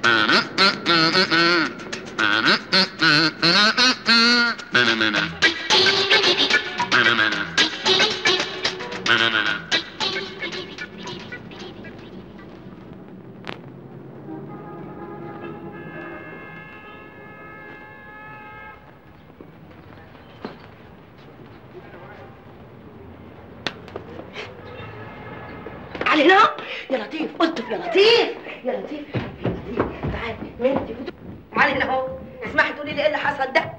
علينا يا لطيف الطف يا لطيف يا لطيف يا لطيف تعالي وانت علينا اهو اسمحي تقولي لي ايه اللي حصل ده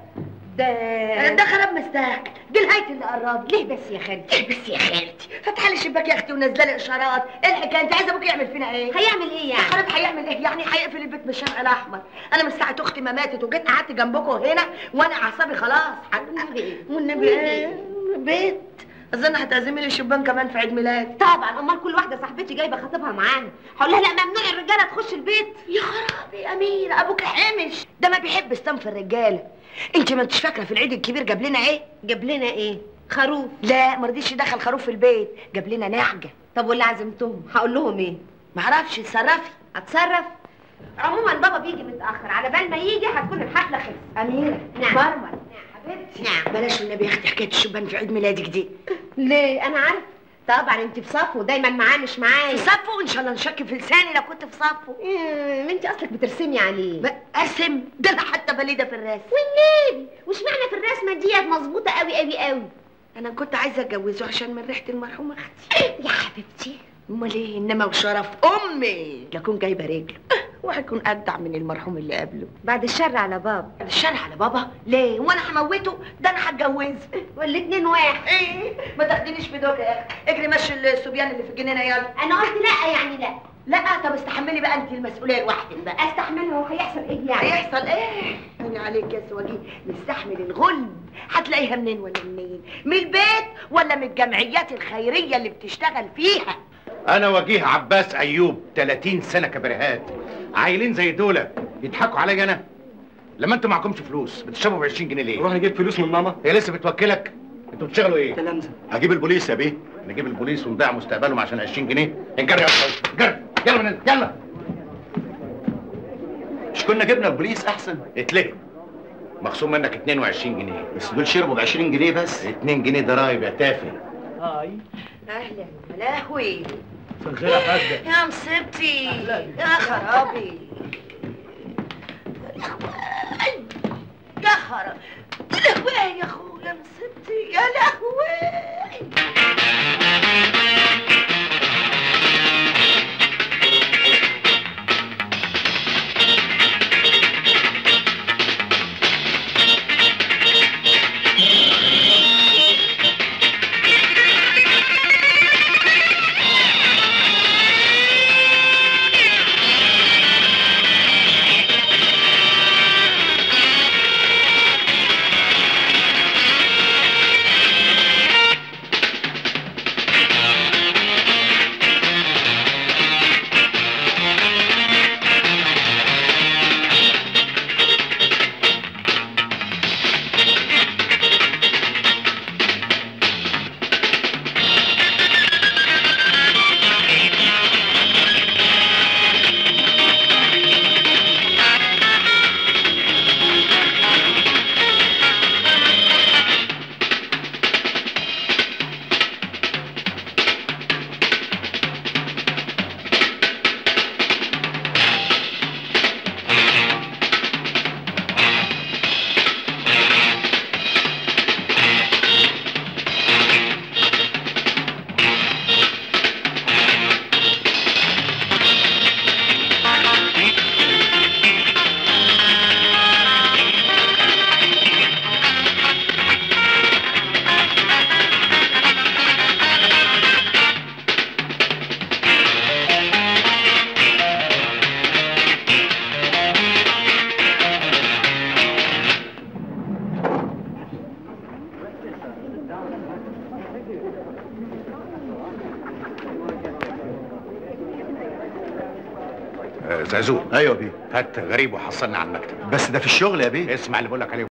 ده ده خراب مستاك دي نهايه اللي قرب ليه بس يا خالتي بس يا خالتي فاتحه لي الشباك يا اختي ونازله لي اشارات ايه الحكايه انت عايزه ابوك يعمل فينا ايه هيعمل ايه يا يعني خراب هيعمل ايه يعني هيقفل البيت من الشارع الاحمر انا من ساعه اختي ما ماتت وجيت قعدت جنبكم هنا وانا اعصابي خلاص والنبي ايه والنبي ايه بيت اظن هتعزمي لي الشبان كمان في عيد ميلاد طبعا امال كل واحده صاحبتي جايبه خطيبها معانا هقول لها لا ممنوع الرجاله تخش البيت يا خرابي اميره ابوك حمش ده ما بيحب استنف الرجاله انت ما انتش فاكره في العيد الكبير جاب لنا ايه جاب لنا ايه خروف لا ما رضيش يدخل خروف في البيت جاب لنا نعجه طب واللي عزمتهم هقول لهم ايه ما اعرفش اتصرفي اتصرف عموما بابا بيجي متاخر على بال ما يجي هتكون الحفله خلصت اميره نعم. مرمر حبيبتي نعم بلاش والنبي يا اختي حكايه الشبان في عيد ميلادك دي ليه انا عارف طبعا انت في صفه دايما معاه مش معايا في صفه ان شاء الله نشك في لساني لو كنت في صفه مم، انت اصلك بترسمي عليه بقسم ده انا حتى بليده في الراس والنبي وش معنى في الرسمه ديت مظبوطه قوي قوي قوي انا كنت عايزه اتجوزه عشان من ريحه المرحومه اختي يا حبيبتي امال ايه انما وشرف امي لاكون جايبه رجله وهيكون اجدع من المرحوم اللي قبله بعد الشر على بابا الشرع على بابا ليه وانا هموته ده انا هتجوزه والاتنين واحد ايه ما تاخدينيش في دوكا يا اخي اجري مشي الصبيان اللي في الجنينه يلا انا قلت لا يعني لا لا طب استحملي بقى انت المسؤوليه لوحدك بقى استحمله وهيحصل ايه يعني هيحصل ايه انا عليك يا سواجي نستحمل الغلب هتلاقيها منين ولا منين من البيت ولا من الجمعيات الخيريه اللي بتشتغل فيها انا وجيه عباس ايوب 30 سنه كبرهات عايلين زي دول يضحكوا عليا انا لما انتوا معكمش فلوس بتشربوا ب 20 جنيه ليه نروح نجيب فلوس من ماما هي لسه بتوكلك انتوا بتشتغلوا ايه تلامذة هجيب البوليس يا بيه نجيب البوليس ونضيع مستقبلهم عشان 20 جنيه انجر يا استاذ جر يلا من هنا يلا مش كنا جبنا البوليس احسن اتلهي مخصوم منك 22 جنيه بس دول شربوا ب 20 جنيه بس 2 جنيه ضرايب يا تافه هاي اهلا يا لهوي الخير يا حاجه يا مصيبتي يا خرابي يا خرابي يا لهوي يا اخويا مصيبتي يا لهوي آه، زازو ايوه بيه هات غريب وحصلني على المكتب بس ده في الشغل يا بيه اسمع اللي بقول لك عليه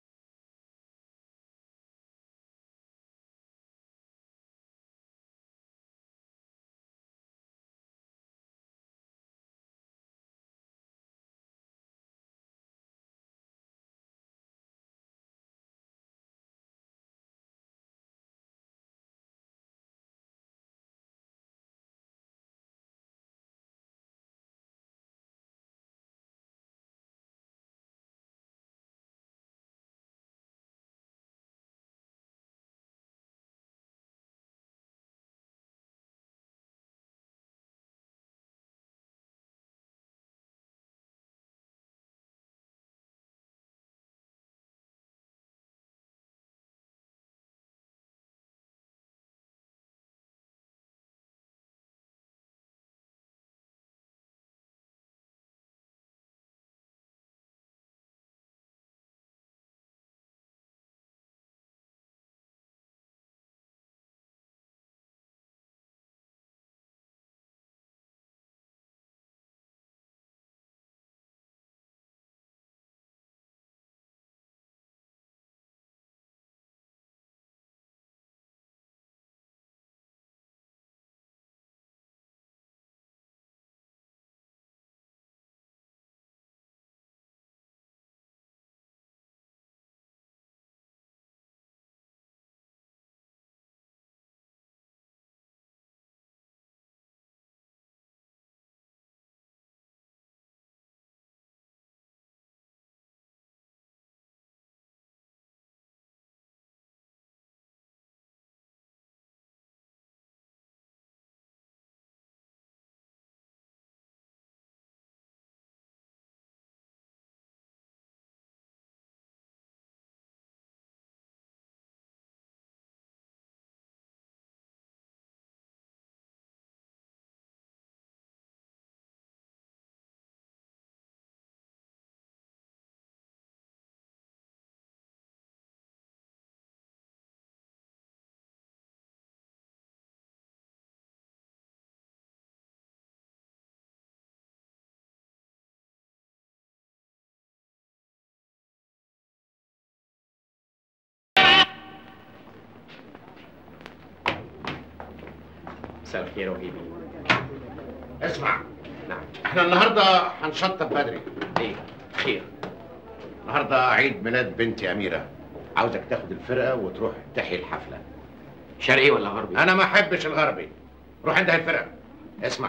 مساء الخير وهيبي اسمع نعم احنا النهارده هنشطب بدري ايه خير النهارده عيد ميلاد بنتي اميره عاوزك تاخد الفرقه وتروح تحيي الحفله شرقي ولا غربي انا ما احبش الغربي روح عند الفرقه اسمع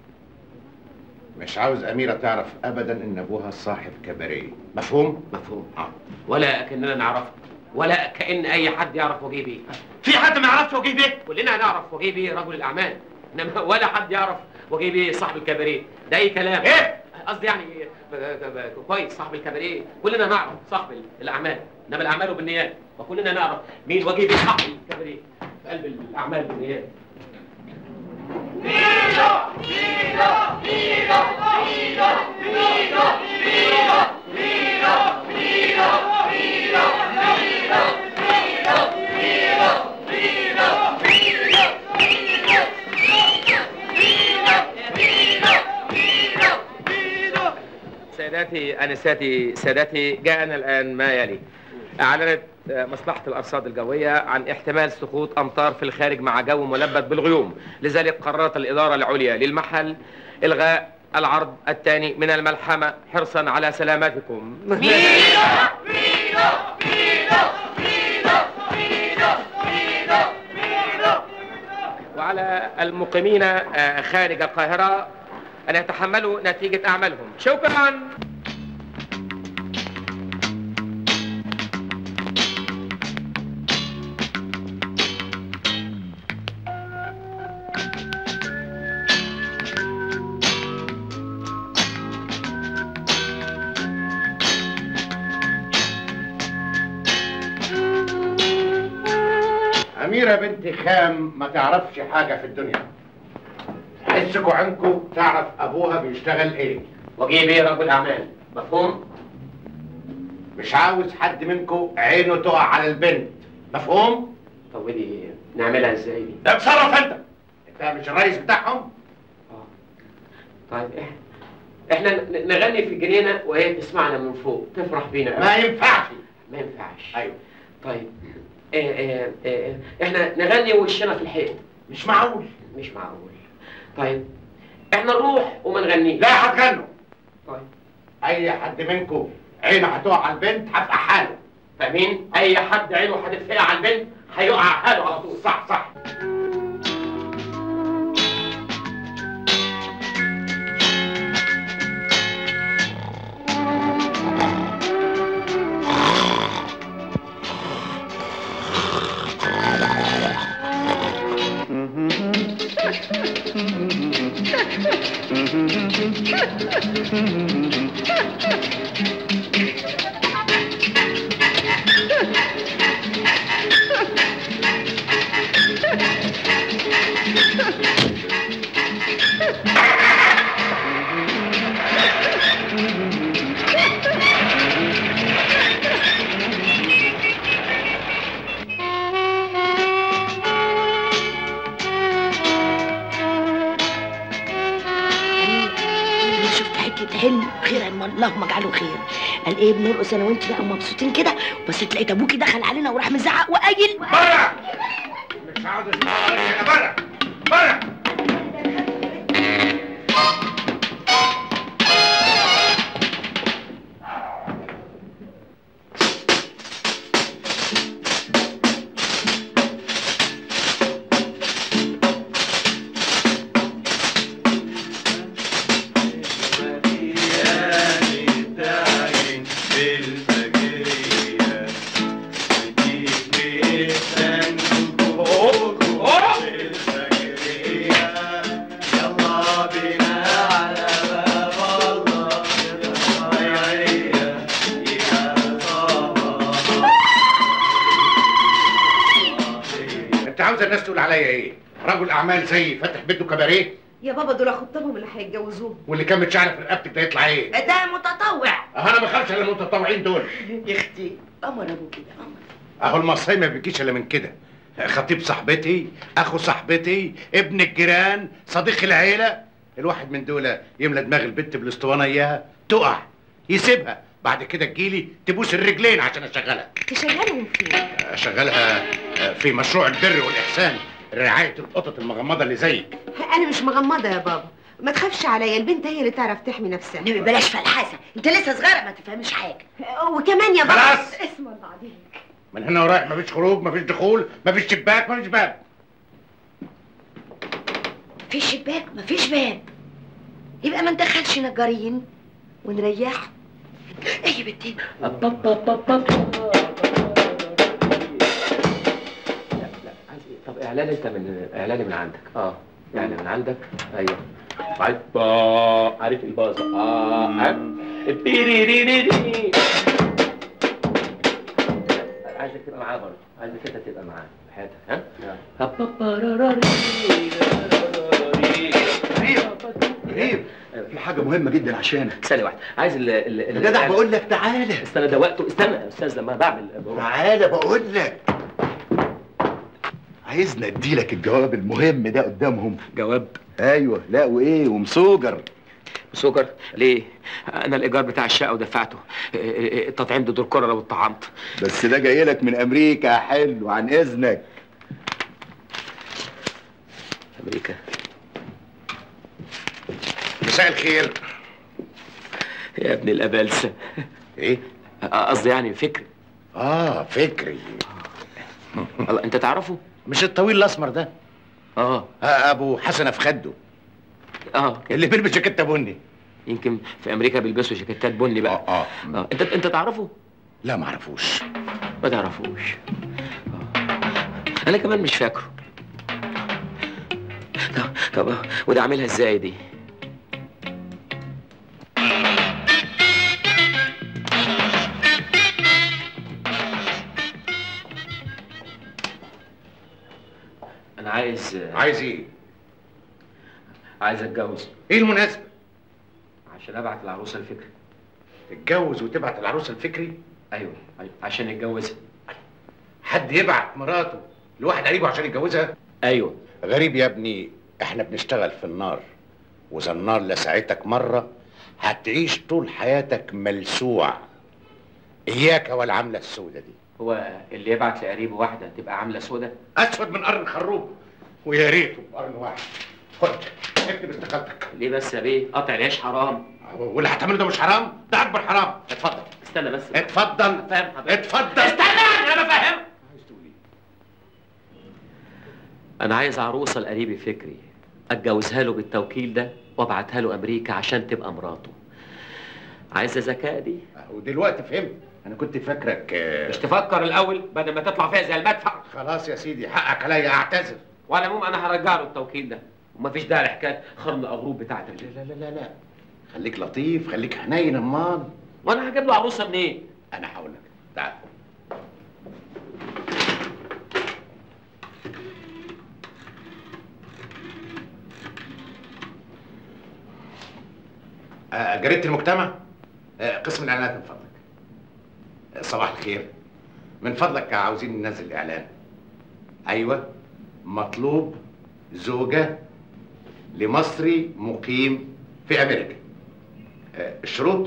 مش عاوز اميره تعرف ابدا ان ابوها صاحب كباريه مفهوم مفهوم اه ولا كاننا نعرفه ولا كان اي حد يعرف وجيه بيه في حد ما يعرفش وجيه بيه كلنا نعرف وجيه بيه رجل الاعمال انما ولا حد يعرف وجيه بيه صاحب الكباريه ده اي كلام ايه قصدي يعني ب- ب- ب- كويس صاحب الكباريه كلنا نعرف صاحب الاعمال انما الاعمال بالنيات وكلنا نعرف مين وجيه بيه صاحب الكباريه في قلب الاعمال بالنيات سادتي انساتي سادتي جاءنا الان ما يلي اعلنت مصلحه الارصاد الجويه عن احتمال سقوط امطار في الخارج مع جو ملبد بالغيوم لذلك قررت الاداره العليا للمحل الغاء العرض الثاني من الملحمه حرصا على سلامتكم وعلى المقيمين آه، خارج القاهره ان يتحملوا نتيجه اعمالهم شكرا اميره بنت خام ما تعرفش حاجه في الدنيا حسكوا عنكم تعرف ابوها بيشتغل ايه وجيه بيه رجل اعمال مفهوم مش عاوز حد منكم عينه تقع على البنت مفهوم طب ودي نعملها ازاي دي ده اتصرف انت انت مش الرئيس بتاعهم طيب إح- احنا ن- نغني في الجنينه وهي تسمعنا من فوق تفرح بينا ما ينفعش ما ينفعش ايوه طيب إيه إيه إيه احنا نغني وشنا في الحيط مش معقول مش معقول طيب احنا نروح وما نغنيش لا هتغنوا طيب اي حد منكم عينه هتقع على البنت هبقى حاله فاهمين اي حد عينه هتتفقع على البنت هيقع حاله على طول صح صح أنا شفت حته حلم خير أما اللهم اجعله خير قال ايه بنرقص انا وانت بقى مبسوطين كده بس لقيت ابوكي دخل علينا وراح مزعق وقايل بره مش عاوز اشوف انا بره بره انت عاوز الناس تقول عليا ايه رجل اعمال زي فاتح بيته كباريه يا بابا دول خطابهم اللي هيتجوزوه واللي كان متشعر في رقبتك ده يطلع ايه ده متطوع اه انا ما بخافش الا المتطوعين دول يا اختي قمر ابوكي ده قمر اهو المصري ما بيجيش الا من كده خطيب صاحبتي اخو صاحبتي ابن الجيران صديق العيله الواحد من دول يملى دماغ البت بالاسطوانه اياها تقع يسيبها بعد كده تجيلي تبوس الرجلين عشان اشغلها تشغلهم فين اشغلها في مشروع البر والاحسان رعايه القطط المغمضه اللي زيك انا مش مغمضه يا بابا ما تخافش عليا البنت هي اللي تعرف تحمي نفسها نبي بلاش فلحاسه انت لسه صغيره ما تفهمش حاجه وكمان يا بابا خلاص. اسم الله عليك من هنا ورايح مفيش خروج مفيش دخول مفيش شباك مفيش باب مفيش شباك مفيش باب يبقى ما ندخلش نجارين ونريح ايه يا بنتي لا لا عايز ايه طب اعلان انت من اعلان من عندك اه اعلان من عندك ايوه عايز با عارف البازة اه عارف بيريريريري. عايزك تبقى معاه برضه عايزك انت تبقى معاه في حياتك ها هباباراراري. غريب في حاجة مهمة جدا عشانك ثانية واحدة عايز ال ال ال يا جدع بقول لك تعالى استنى ده وقته استنى يا استاذ لما بعمل تعالى بقول لك عايزني اديلك الجواب المهم ده قدامهم جواب ايوه لا وايه ومسوجر سكر ليه؟ انا الايجار بتاع الشقه ودفعته التطعيم ده دور كره لو اتطعمت بس ده جاي لك من امريكا يا حلو عن اذنك امريكا مساء الخير يا ابن الابلسه ايه قصدي يعني فكري اه فكري الله انت تعرفه؟ مش الطويل الاسمر ده اه آه ابو حسن في خده اه اللي بيلبس جاكيته بني يمكن في امريكا بيلبسوا جاكيتات بني بقى اه اه اه انت انت تعرفه؟ لا ما اعرفوش ما تعرفوش آه. انا كمان مش فاكره طب طب وده عاملها ازاي دي؟ انا عايز عايز ايه عايز اتجوز ايه المناسبه عشان ابعت العروسه الفكري تتجوز وتبعت العروسه الفكري ايوه أيوة، عشان يتجوزها حد يبعت مراته لواحد قريبه عشان يتجوزها ايوه غريب يا ابني احنا بنشتغل في النار واذا النار لسعتك مره هتعيش طول حياتك ملسوع اياك والعمله السوداء دي هو اللي يبعت لقريبه واحده تبقى عامله سودا اسود من قرن خروب ويا ريته بقرن واحد خد اكتب استقالتك ليه بس يا بيه قطع العيش حرام واللي هتعمله ده مش حرام ده اكبر حرام اتفضل استنى بس اتفضل فاهم حضرتك اتفضل استنى انا بفهم عايز تقول ايه انا عايز عروسه لقريبي فكري اتجوزها له بالتوكيل ده وابعتها له امريكا عشان تبقى مراته عايزه ذكاء دي ودلوقتي فهمت انا كنت فاكرك آه، مش تفكر الاول بدل ما تطلع فيها زي المدفع خلاص يا سيدي حقك عليا اعتذر وعلى العموم انا هرجع له التوكيل ده ومفيش داعي لحكايه خرم الغروب بتاعتك دي لا لا لا لا خليك لطيف خليك حنين امال وانا هجيب له عروسه منين؟ انا هقول لك تعال آه، جريدة المجتمع آه، قسم الاعلانات من فضلك آه، صباح الخير من فضلك عاوزين ننزل اعلان ايوه مطلوب زوجة لمصري مقيم في امريكا آه، الشروط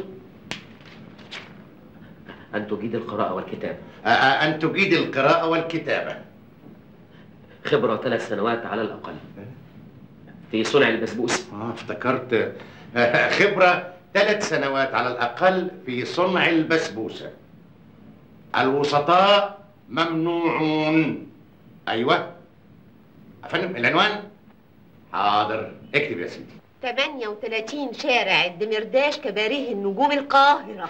ان تجيد القراءه والكتابه آه، آه، أن تجيد القراءة والكتابة خبره ثلاث سنوات على الاقل في صنع البسبوس آه افتكرت آه، خبرة ثلاث سنوات على الأقل في صنع البسبوسة الوسطاء ممنوعون أيوة أفندم العنوان حاضر اكتب يا سيدي 38 شارع الدمرداش كباريه النجوم القاهرة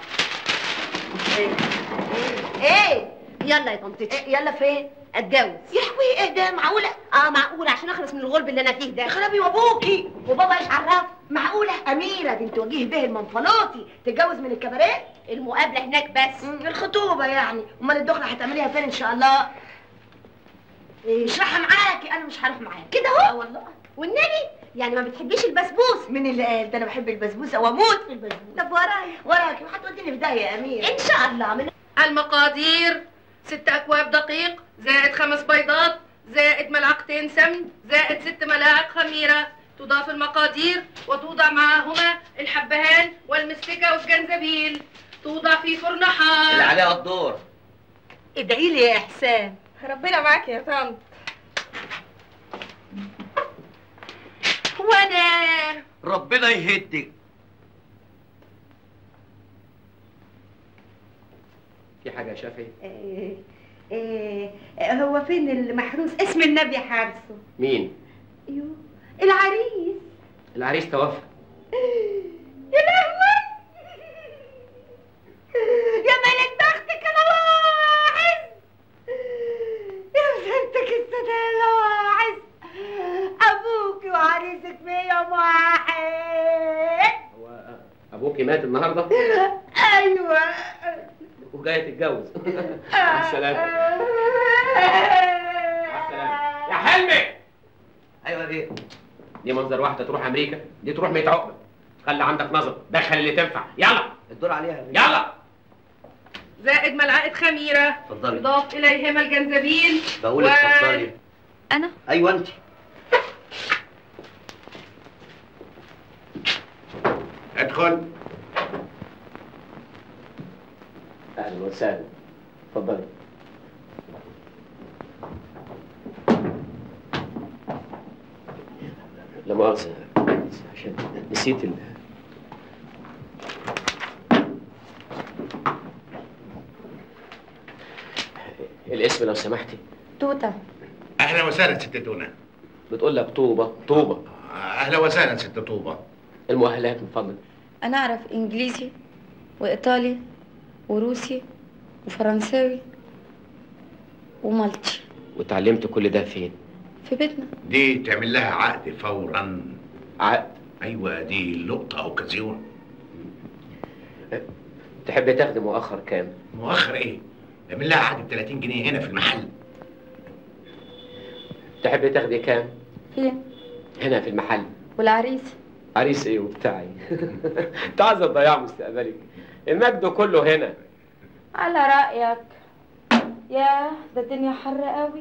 ايه يلا يا طنطتي إيه، يلا فين اتجوز يا حوي ايه ده معقولة اه معقول عشان اخلص من الغلب اللي انا فيه ده يا خرابي وابوكي وبابا ايش عرف معقولة أميرة بنت وجيه به المنفلوطي تتجوز من الكباريه؟ المقابلة هناك بس مم، الخطوبة يعني، أمال الدخلة هتعمليها فين إن شاء الله؟ مش رايحة معاكي، أنا مش هروح معاكي. كده اهو آه والله. والنبي يعني ما بتحبيش البسبوس مين اللي قال؟ ده أنا بحب البسبوسة وأموت في البسبوسة. طب ورايا وراكي وهتوديني في داهية يا أميرة. ان شاء الله من المقادير ست أكواب دقيق زائد خمس بيضات زائد ملعقتين سمن زائد ست ملاعق خميرة تضاف المقادير وتوضع معهما الحبهان والمستكة والجنزبيل توضع في فرن حار عليها الدور ادعي لي يا إحسان ربنا معاك يا طنط وانا ربنا يهدك في حاجه يا شافعي إيه إيه هو فين المحروس اسم النبي حارسه مين ايوه العريس العريس توفى يا لهوي يا ملك بختك انا واعز يا بنتك السنة واعز ابوك وعريسك مية واحد هو ابوكي مات النهارده ايوه وجاي تتجوز مع السلامه مع السلامه يا حلمي ايوه يا بيه دي منظر واحده تروح امريكا دي تروح ميت عقبه خلي عندك نظر دخل اللي تنفع يلا الدور عليها يا بيه يلا زائد ملعقة خميرة اتفضلي يضاف إليهما الجنزبيل بقول لك و- اتفضلي انا ايوه انت ادخل اهلا وسهلا اتفضلي لا مؤاخذة عشان نسيت ال... الاسم لو سمحتي توتة اهلا وسهلا ست تونا بتقول لك طوبة طوبة اهلا وسهلا ست طوبه المؤهلات من فضلك أنا أعرف إنجليزي وإيطالي وروسي وفرنساوي ومالتي وتعلمت كل ده فين؟ في بيتنا دي تعمل لها عقد فورا عقد ايوه دي لقطه اوكازيون تحب تاخدي مؤخر كام؟ مؤخر ايه تعمل لها عقد ب 30 جنيه هنا في المحل تحب تاخدي كام؟ فين هنا في المحل والعريس عريس ايه وبتاعي انت عايزه تضيع مستقبلك المجد كله هنا على رأيك ياه ده الدنيا حر قوي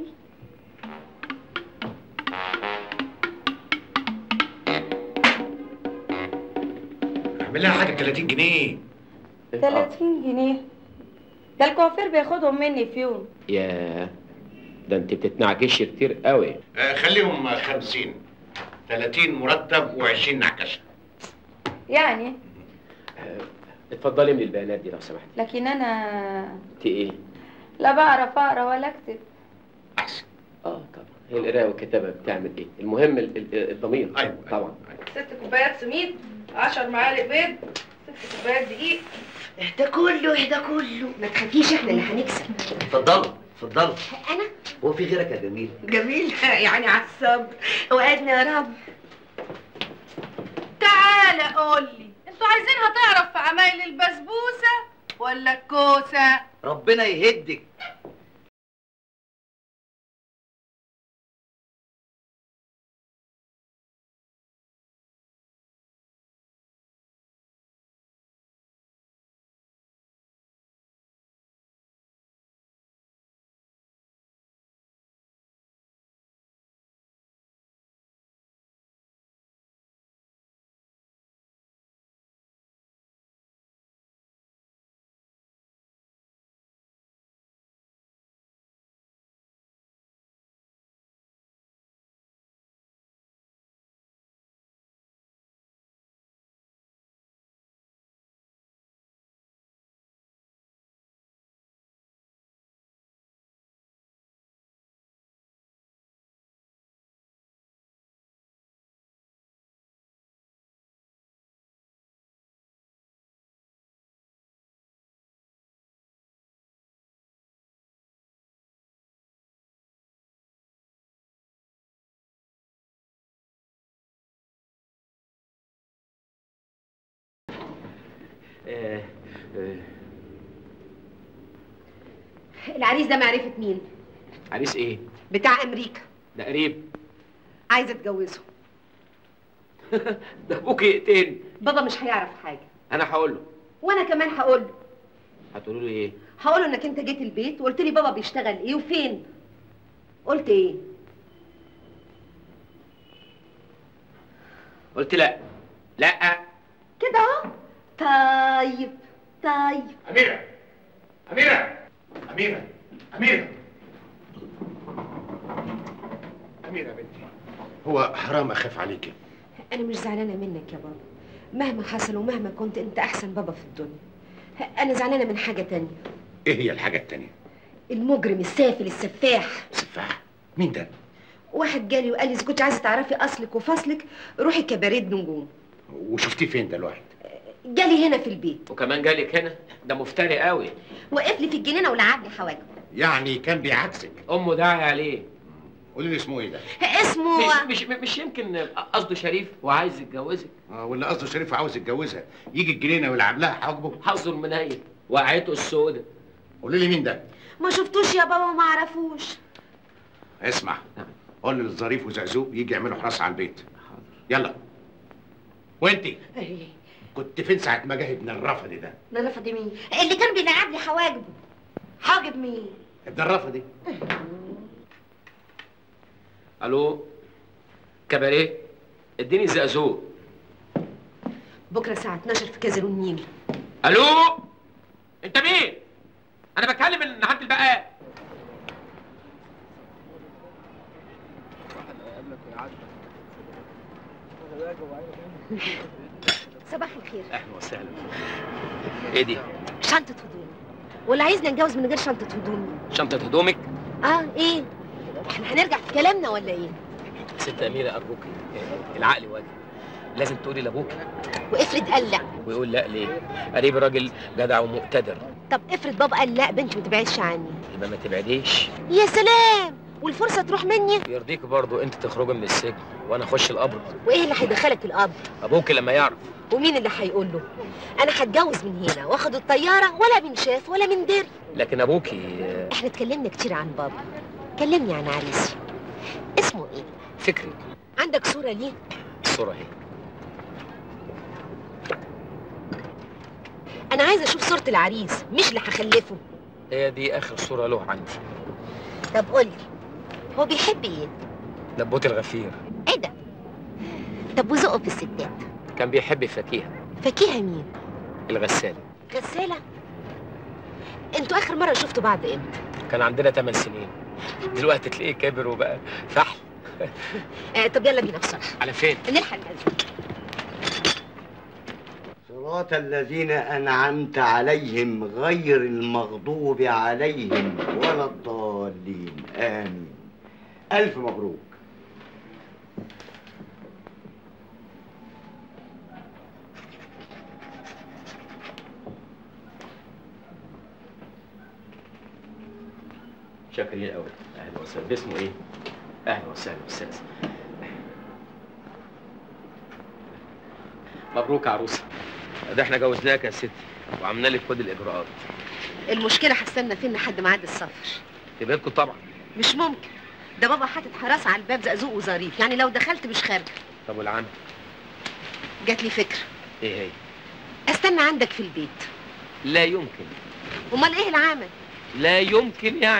اعمل لها حاجه ب 30 جنيه 30 جنيه ده الكوافير بياخدهم مني في يوم يا ده انت بتتنعكشي كتير قوي آه خليهم 50 30 مرتب و20 نعكشه يعني اتفضلي من البيانات دي لو سمحتي لكن أنا انت ايه لا بعرف أقرأ ولا أكتب احسن اه طبعا هي القرايه والكتابه بتعمل ايه المهم ال- ال- الضمير ايوه طبعا ست كوبايات سميد 10 معالق بيض ست كوبايات دقيق اهدى كله اهدى كله ما تخافيش احنا اللي هنكسب اتفضلوا اتفضلوا انا هو في غيرك يا جميل جميل يعني على الصبر وقعدنا يا رب تعالى قول لي انتوا عايزينها تعرف في عمايل البسبوسة ولا الكوسة ربنا يهدك آه آه العريس ده معرفة مين عريس ايه بتاع امريكا ده قريب عايزة اتجوزه ده ابوك يقتلني بابا مش هيعرف حاجة انا هقول له وانا كمان هقول له هتقولوا لي ايه هقول له انك انت جيت البيت وقلت لي بابا بيشتغل ايه وفين قلت ايه قلت لا لا كده اهو طيب طيب اميره اميره اميره اميره اميره يا بنتي هو حرام اخاف عليكي انا مش زعلانه منك يا بابا مهما حصل ومهما كنت انت احسن بابا في الدنيا انا زعلانه من حاجه تانية ايه هي الحاجه التانيه المجرم السافل السفاح سفاح مين ده واحد جالي وقال لي اذا كنت عايزه تعرفي اصلك وفصلك روحي كباريه نجوم وشفتيه فين ده الواحد جالي هنا في البيت وكمان جالك هنا ده مفتري قوي وقف لي في الجنينه ولعبني حواجب يعني كان بيعكسك امه داعي عليه قولي لي اسمه ايه ده اسمه مش مش مش يمكن قصده شريف وعايز يتجوزك اه واللي قصده شريف عاوز يتجوزها يجي الجنينه ويلعب لها حواجبه حظه المنيل وقعته السودة قولي لي مين ده ما شفتوش يا بابا وما اعرفوش اسمع قول للظريف وزقزوق يجي يعملوا حراسه على البيت يلا وانتي كنت فين ساعه ما جه ابن الرفدي ده ده رفض مين اللي كان بيلعب لي حواجبه حاجب مين ابن الرفدي الو كباريه اديني زقزوق بكره الساعه 12 في كازينو النيل الو انت مين انا بتكلم من عند البقال صباح الخير اهلا وسهلا ايه دي شنطه هدوم ولا عايزني اتجوز من غير شنطه هدومي شنطه هدومك اه ايه احنا هنرجع في كلامنا ولا ايه ست اميره ارجوكي العقل واجب لازم تقولي لابوك وافرض قال لا ويقول لا ليه قريب راجل جدع ومقتدر طب افرض بابا قال لا بنتي ما تبعدش عني يبقى ما تبعديش يا سلام والفرصه تروح مني يرضيك برضو انت تخرجي من السجن وانا اخش القبر وايه اللي هيدخلك القبر ابوك لما يعرف ومين اللي هيقول له انا هتجوز من هنا واخد الطياره ولا من شاف ولا من دري لكن ابوكي آه، احنا اتكلمنا كتير عن بابا كلمني عن عريسي اسمه ايه فكري عندك صوره ليه الصوره اهي انا عايزه اشوف صوره العريس مش اللي هخلفه هي دي اخر صوره له عندي طب قولي هو بيحب ايه نبوت الغفير ايه ده طب وذوقه في الستات كان بيحب فكيهه فاكيها مين الغساله غساله انتوا اخر مره شفتوا بعض امتى كان عندنا 8 سنين دلوقتي تلاقيه كبر وبقى فحل آه طب يلا بينا بسرعه على فين نلحق ننزل صراط الذين أنعمت عليهم غير المغضوب عليهم ولا الضالين آمين ألف مبروك شاكرين قوي اهلا وسهلا اسمه ايه اهلا وسهلا استاذ مبروك يا عروسه ده احنا جوزناك يا ستي وعملنا لك كل الاجراءات المشكله هستنى فين لحد ميعاد السفر في بيتكم طبعا مش ممكن ده بابا حاطط حراسه على الباب زقزوق وظريف يعني لو دخلت مش خارجه طب والعمل جات لي فكره ايه هي استنى عندك في البيت لا يمكن امال ايه العمل لا يمكن يعني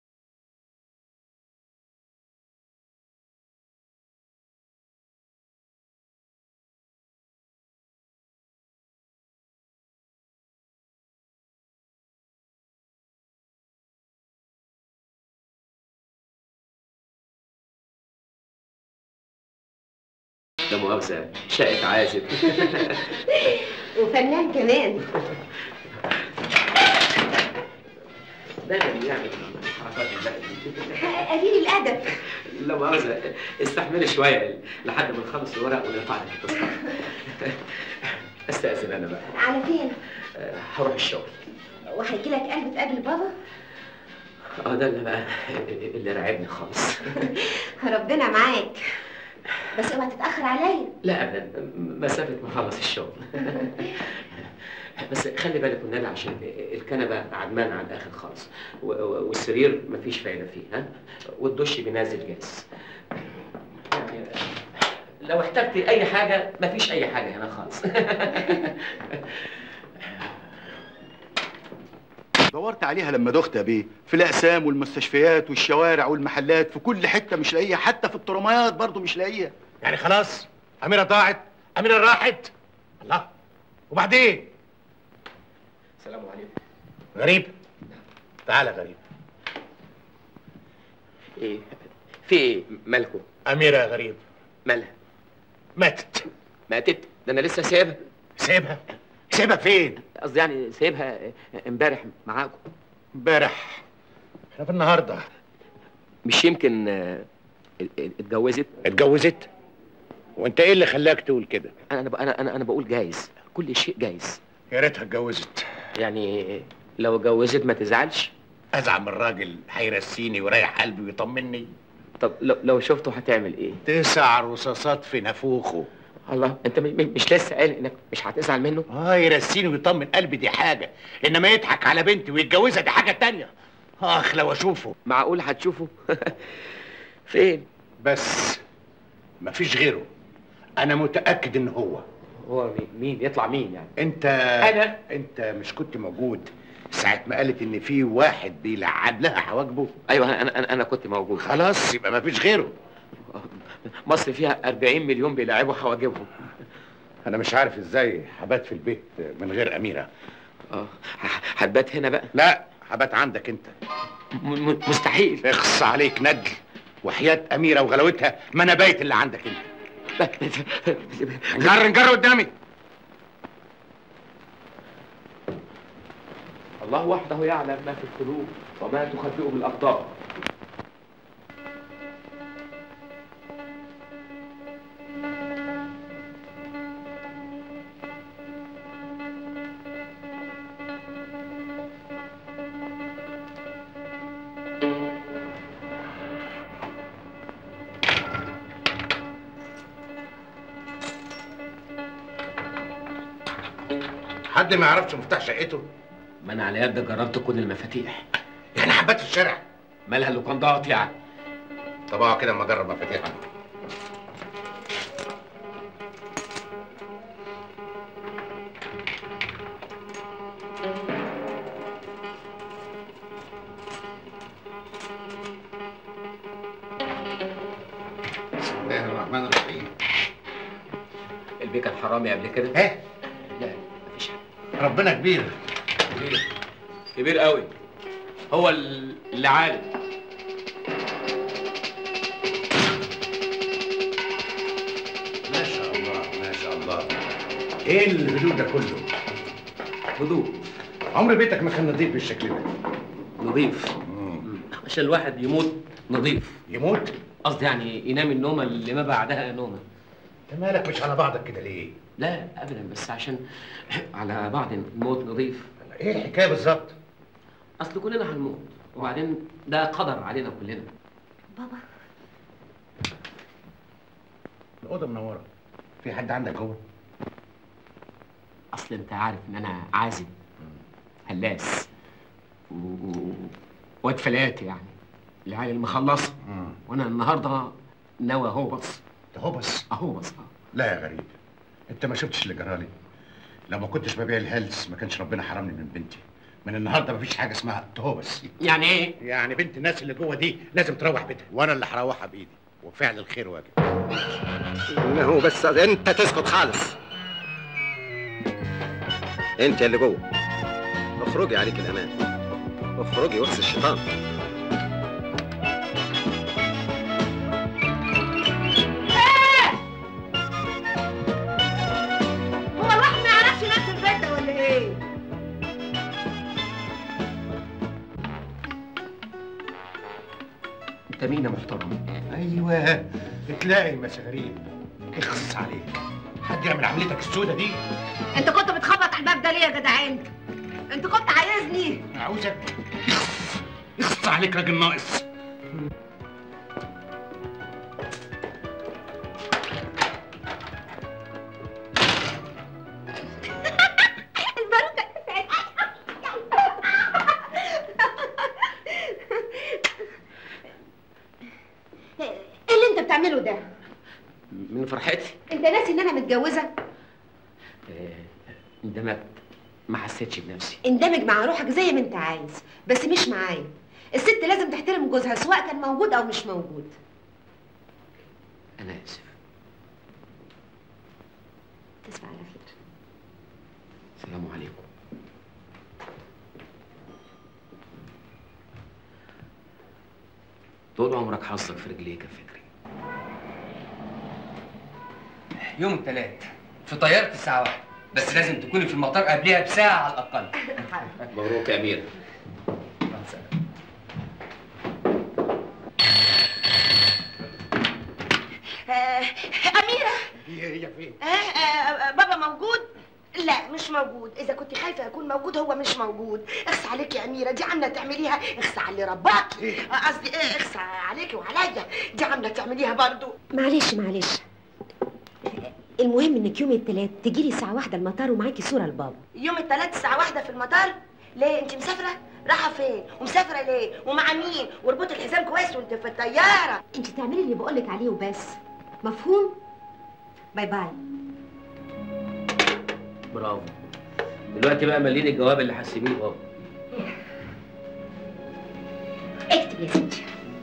ده مؤاخذة شقة عازب وفنان كمان ده اللي يعني حركات البلد دي قليل الادب لا مؤاخذة استحملي شوية لحد ما نخلص الورق ونرفع لك التذكرة استأذن أنا بقى على فين أه، هروح الشغل وهيجي لك قلب تقابل بابا اه ده اللي بقى اللي راعبني خالص ربنا معاك بس اوعى تتاخر عليا لا ابدا مسافه ما اخلص الشغل بس خلي بالك والنبي عشان الكنبه عدمانه على الاخر خالص و- و- والسرير مفيش فايده فيه ها والدش بينزل جاز يعني لو احتجت اي حاجه مفيش اي حاجه هنا خالص دورت عليها لما دخت يا بيه في الاقسام والمستشفيات والشوارع والمحلات في كل حته مش لاقيها حتى في الترميات برضه مش لاقيها يعني خلاص أميرة ضاعت أميرة راحت الله وبعدين السلام عليكم غريب تعالى غريب ايه في ايه مالكم أميرة يا غريب مالها ماتت ماتت ده انا لسه سايبها سيبها سيبها فين قصدي يعني سايبها امبارح معاكم امبارح احنا في النهارده مش يمكن آه، اتجوزت اتجوزت وانت ايه اللي خلاك تقول كده انا انا انا انا, أنا بقول جايز كل شيء جايز يا ريتها اتجوزت يعني لو اتجوزت ما تزعلش ازعل من راجل هيرسيني ويريح قلبي ويطمني طب لو, لو شفته هتعمل ايه تسع رصاصات في نافوخه الله انت م- م- مش لسه قايل انك مش هتزعل منه اه يرسيني ويطمن قلبي دي حاجه انما يضحك على بنتي ويتجوزها دي حاجه تانية اخ لو اشوفه معقول هتشوفه فين بس مفيش غيره انا متاكد ان هو هو مين, مين يطلع مين يعني انت أنا؟ انت مش كنت موجود ساعه ما قالت ان في واحد بيلعب لها حواجبه ايوه انا انا, أنا كنت موجود خلاص يبقى مفيش غيره مصر فيها 40 مليون بيلعبوا حواجبهم انا مش عارف ازاي هبات في البيت من غير اميره اه ه- هتبات هنا بقى لا هبات عندك انت م- م- مستحيل اخص عليك ندل وحياة أميرة وغلاوتها ما أنا بايت اللي عندك أنت نجر نجر قدامي الله وحده يعلم ما في القلوب وما تخبئه بالاقدار حد ما يعرفش مفتاح شقته ما انا على يد جربت كل المفاتيح يعني حبات في الشارع مالها اللوكندات يعني طب اقعد كده اما اجرب مفاتيحها بسم الله الرحمن الرحيم البيك الحرامي قبل كده ايه لا مفيش حاجه ربنا كبير كبير كبير قوي هو ال- اللي عالم ما شاء الله ما شاء الله ايه الهدوء ده كله هدوء عمر بيتك ما كان نظيف بالشكل ده نظيف عشان الواحد يموت نظيف يموت قصدي يعني ينام النومه اللي ما بعدها نومه انت مالك مش على بعضك كده ليه لا ابدا بس عشان على بعض الموت نظيف ايه الحكايه بالظبط اصل كلنا هنموت وبعدين ده قدر علينا كلنا بابا الاوضه منوره في حد عندك جوه اصل انت عارف ان انا عازب هلاس و... و- واد فلات يعني العيال المخلصه وانا النهارده ناوي اهو بس ده هو بس اهو بس اه لا يا غريب انت ما شفتش اللي جرالي لو ما كنتش ببيع الهلس ما كانش ربنا حرمني من بنتي من النهارده مفيش حاجه اسمها تهوبس يعني ايه يعني بنت الناس اللي جوه دي لازم تروح بيتها وانا اللي هروحها بايدي وفعل الخير واجب انه بس انت تسكت خالص انت اللي جوه اخرجي عليك الامان اخرجي واخس الشيطان هو الواحد ما يعرفش ناس البيت ده ولا ايه؟ انت مين يا محترم ايوه بتلاقي مسارين اخص عليك حد يعمل عمليتك السودة دي انت كنت بتخبط على الباب ده ليه يا جدع انت؟ انت كنت عايزني عاوزك اخص اخص عليك راجل ناقص الباروكة ايه اللي انت بتعمله ده؟ من فرحتي انت ناسي ان انا متجوزه آه، اندمجت ما حسيتش بنفسي اندمج مع روحك زي ما انت عايز بس مش معايا الست لازم تحترم جوزها سواء كان موجود او مش موجود انا اسف تصبح على خير السلام عليكم طول عمرك حظك في رجليك يا فكري يوم الثلاث في طيارة الساعة واحدة بس لازم تكوني في المطار قبلها بساعة على الأقل مبروك يا امير آه اميره هي هي فين آه آه بابا موجود لا مش موجود اذا كنت خايفه يكون موجود هو مش موجود اخس عليك يا اميره دي عامله تعمليها اخس على اللي رباكي آه، قصدي ايه اخس عليكي وعليا دي عامله تعمليها برضو معلش معلش المهم انك يوم الثلاث تجيلي الساعة واحدة المطار ومعاكي صورة لبابا يوم الثلاث الساعه واحدة في المطار ليه انت مسافره رايحه فين ومسافره ليه ومع مين واربطي الحزام كويس وانت في الطياره انت تعملي اللي بقولك عليه وبس مفهوم باي باي برافو دلوقتي بقى مليني الجواب اللي هسيبيه بابا اكتب يا ستي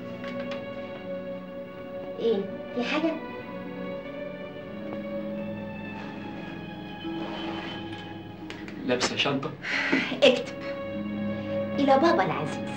ايه في حاجة لابسة شنطة اكتب إلى بابا العزيز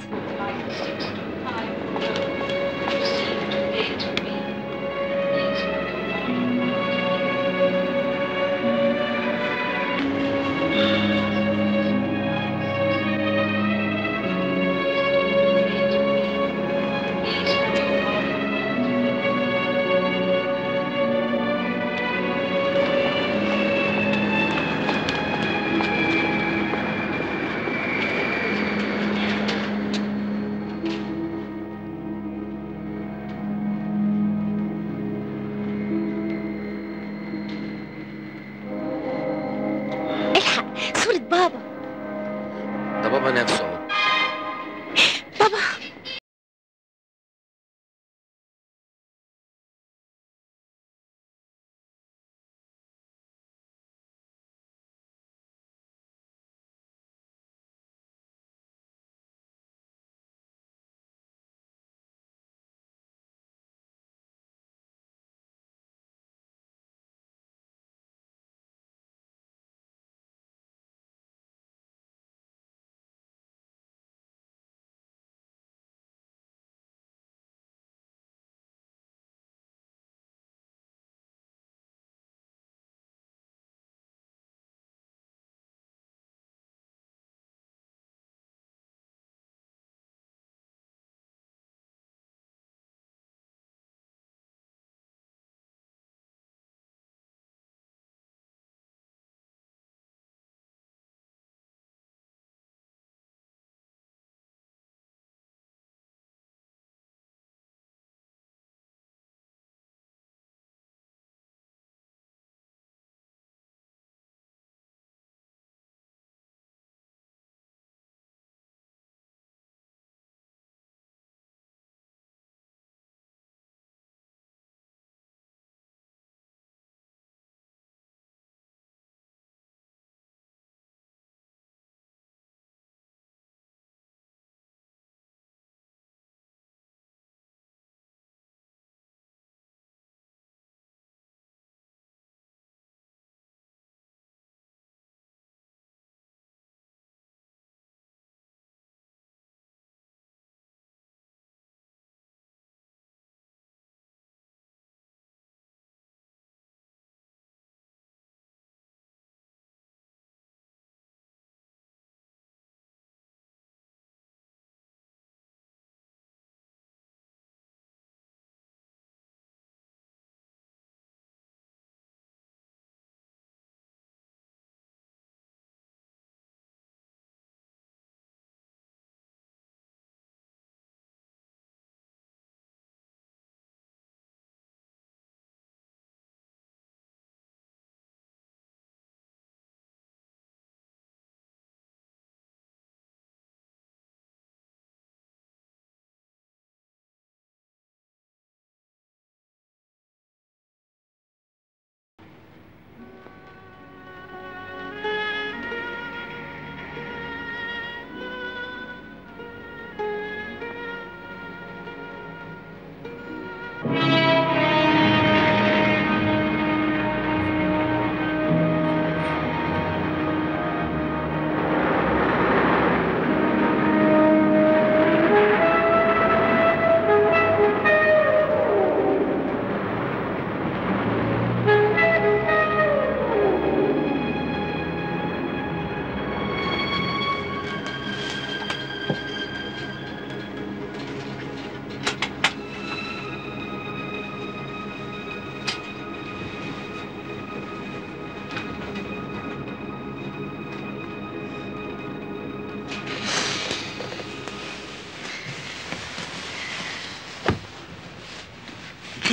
الحق صورة بابا ده بابا نفسه اهو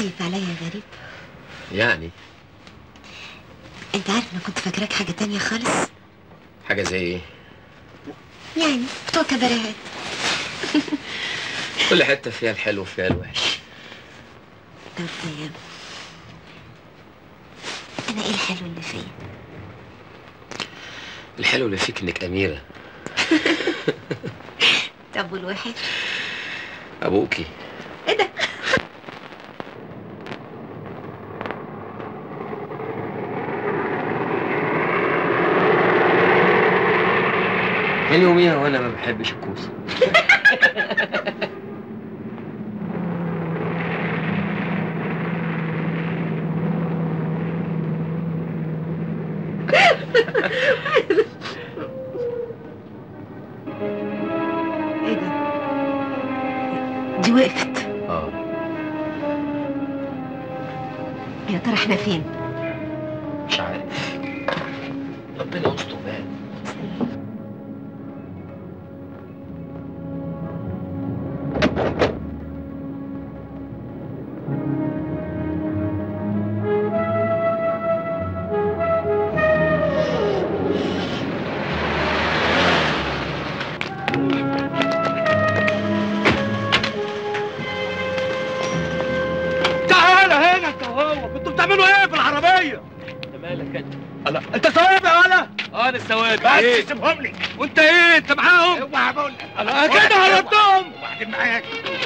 خايف عليا يا غريب يعني انت عارف انا كنت فاكراك حاجه تانية خالص حاجه زي ايه يعني بتوع كباريهات كل حته فيها الحلو وفيها الوحش طب طيب انا ايه الحلو اللي فيا الحلو اللي فيك انك اميره طب والوحش ابوكي ايه ده من يوميها وانا ما بحبش الكوسه ايه ده دي وقفت اه يا ترى احنا فين مش عارف ربنا يستر بقى تعالى هنا انت وهو كنتوا بتعملوا ايه في العربيه؟ انت مالك انت لا انت سوابق يا ولا؟ اه انا السواد بس سيبهم لي وانت ايه انت معاهم؟ اوعى بقول لك انا كده هردهم وبعدين معاك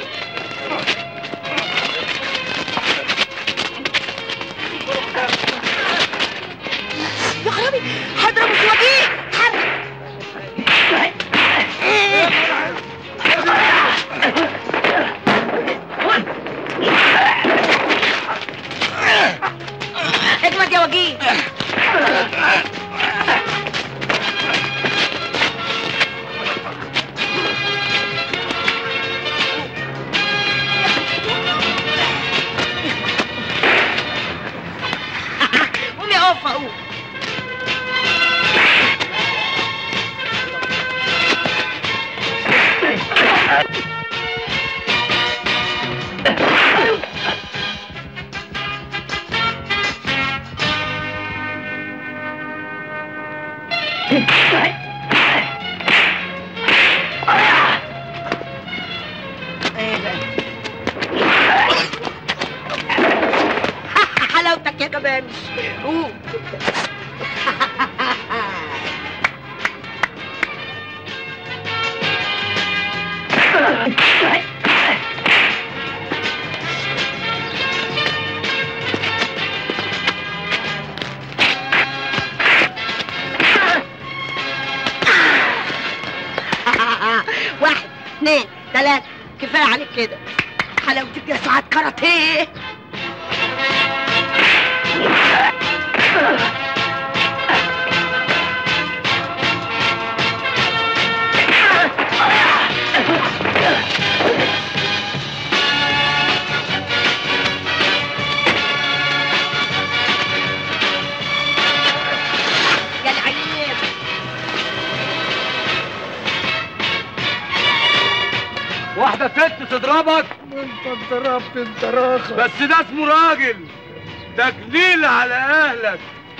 يا خرابي هضرب السواقين اجمد يا وجيه قوم يا قفه قوم ايه ده حلاوتك يا كبانش قوم واحد اثنين ثلاثة كفاية عليك كده حلاوتك يا سعاد كاراتيه يا العيب واحدة ست تضربك انت اتضربت انت راخر بس ده اسمه راجل تجليل على اهلك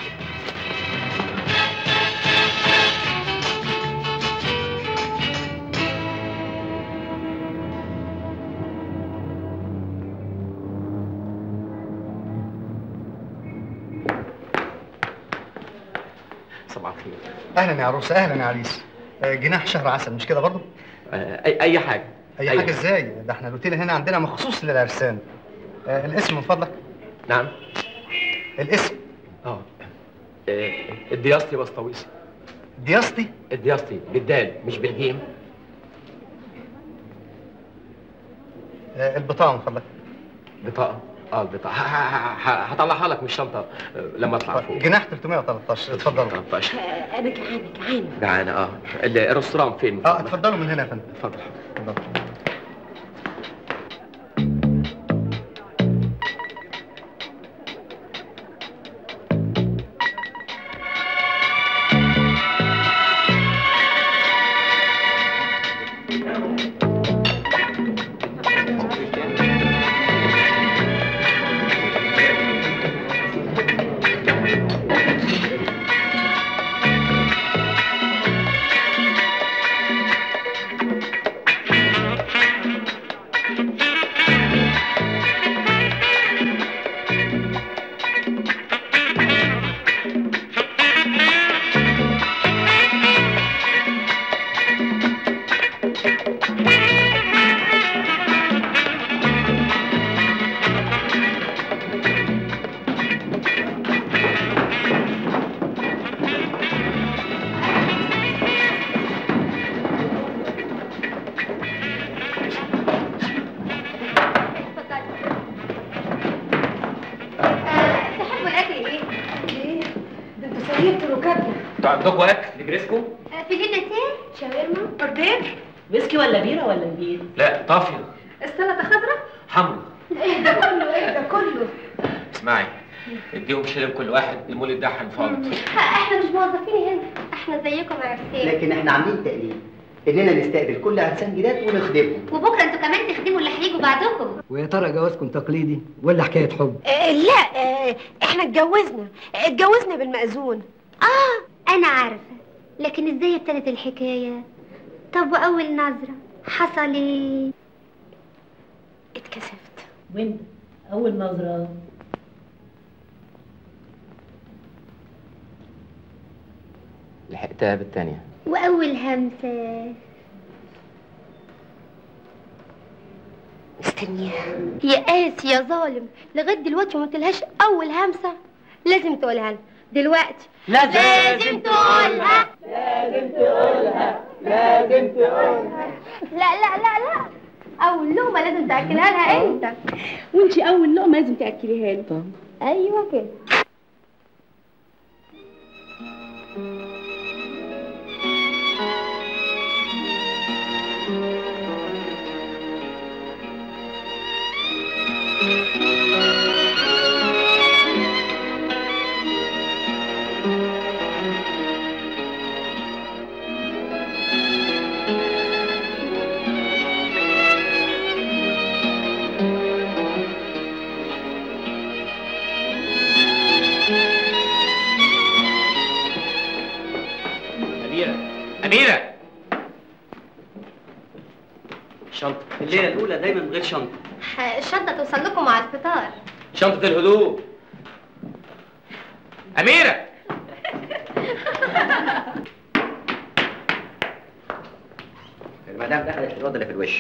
صباح الخير اهلا يا عروسه اهلا يا عريس آه، جناح شهر عسل مش كده برضه آه، اي اي حاجه اي أي حاجه ازاي ده احنا الاوتيل هنا عندنا مخصوص للعرسان آه، الاسم من فضلك نعم الاسم اه آه، الدياسطي بسطويسي دياسطي الدياسطي بالدال مش بالجيم آه، البطاقه من فضلك بطاقه اه البطاقه ه- ه- ه- هطلعها لك من الشنطه آه، لما اطلع فوق جناح 313 اتفضلوا 13 انا جعانه جعانه جعانه اه ال- الرستوران فين اه اتفضلوا من هنا يا فندم اتفضل اتفضلوا عندكم اكل نجرسكم في لنا تيه شاورما أردين ويسكي ولا بيرة ولا نبيل؟ لا طافيه السلطه خضراء حمرا ايه ده كله ايه ده كله اسمعي اديهم شيلين كل واحد المولد ده هنفض احنا مش موظفين هنا احنا زيكم عرسان لكن احنا عاملين تقليد اننا نستقبل كل عرسان جداد ونخدمهم وبكره انتوا كمان تخدموا اللي هيجوا بعدكم ويا ترى جوازكم تقليدي ولا حكايه حب آه لا آه احنا اتجوزنا اتجوزنا بالمأذون اه انا عارفه لكن ازاي ابتدت الحكايه طب واول نظره حصل ايه اتكسفت وانت أول نظرة لحقتها بالتانية واول همسه مستنياها يا قاسي يا ظالم لغايه دلوقتي ما قلتلهاش اول همسه لازم تقولها لنا دلوقتي لازم تقولها لازم تقولها لازم تقولها لا لا لا لا اول لقمه لازم تاكلها لها انت وانت أول لقمة لازم تأكليها له ايوه كده أميرة أميرة شنطة الليله الاولى دايما من غير شنطه الشنطه توصل لكم على الفطار شنطة الهدوء أميرة المدام دخلت الواد اللي في الوش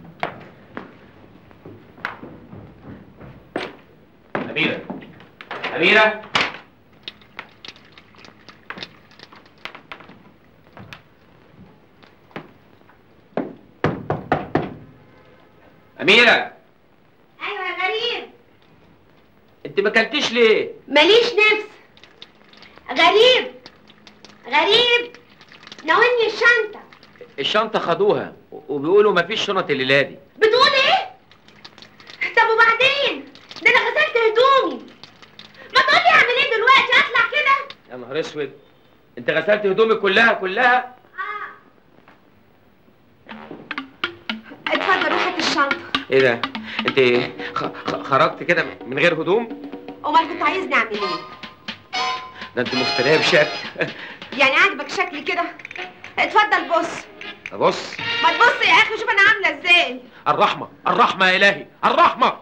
أميرة أميرة أميرة ايوه يا غريب أنت ما أكلتيش ليه؟ ماليش نفس غريب غريب ناولني الشنطة الشنطة خدوها وبيقولوا مفيش شنط الليلة دي بتقول ايه؟ طب وبعدين؟ ده انا غسلت هدومي ما تقولي اعمل ايه دلوقتي اطلع كده؟ يا نهار اسود انت غسلت هدومك كلها كلها اتفضل روح هات الشنطة ايه ده انت خ- خ- خرجت كده من غير هدوم امال كنت عايزني اعمل ايه؟ ده انت مفتريه بشكل يعني عاجبك شكلي كده؟ اتفضل بص بص ما تبص يا اخي شوف انا عاملة ازاي الرحمه الرحمه يا الهي الرحمه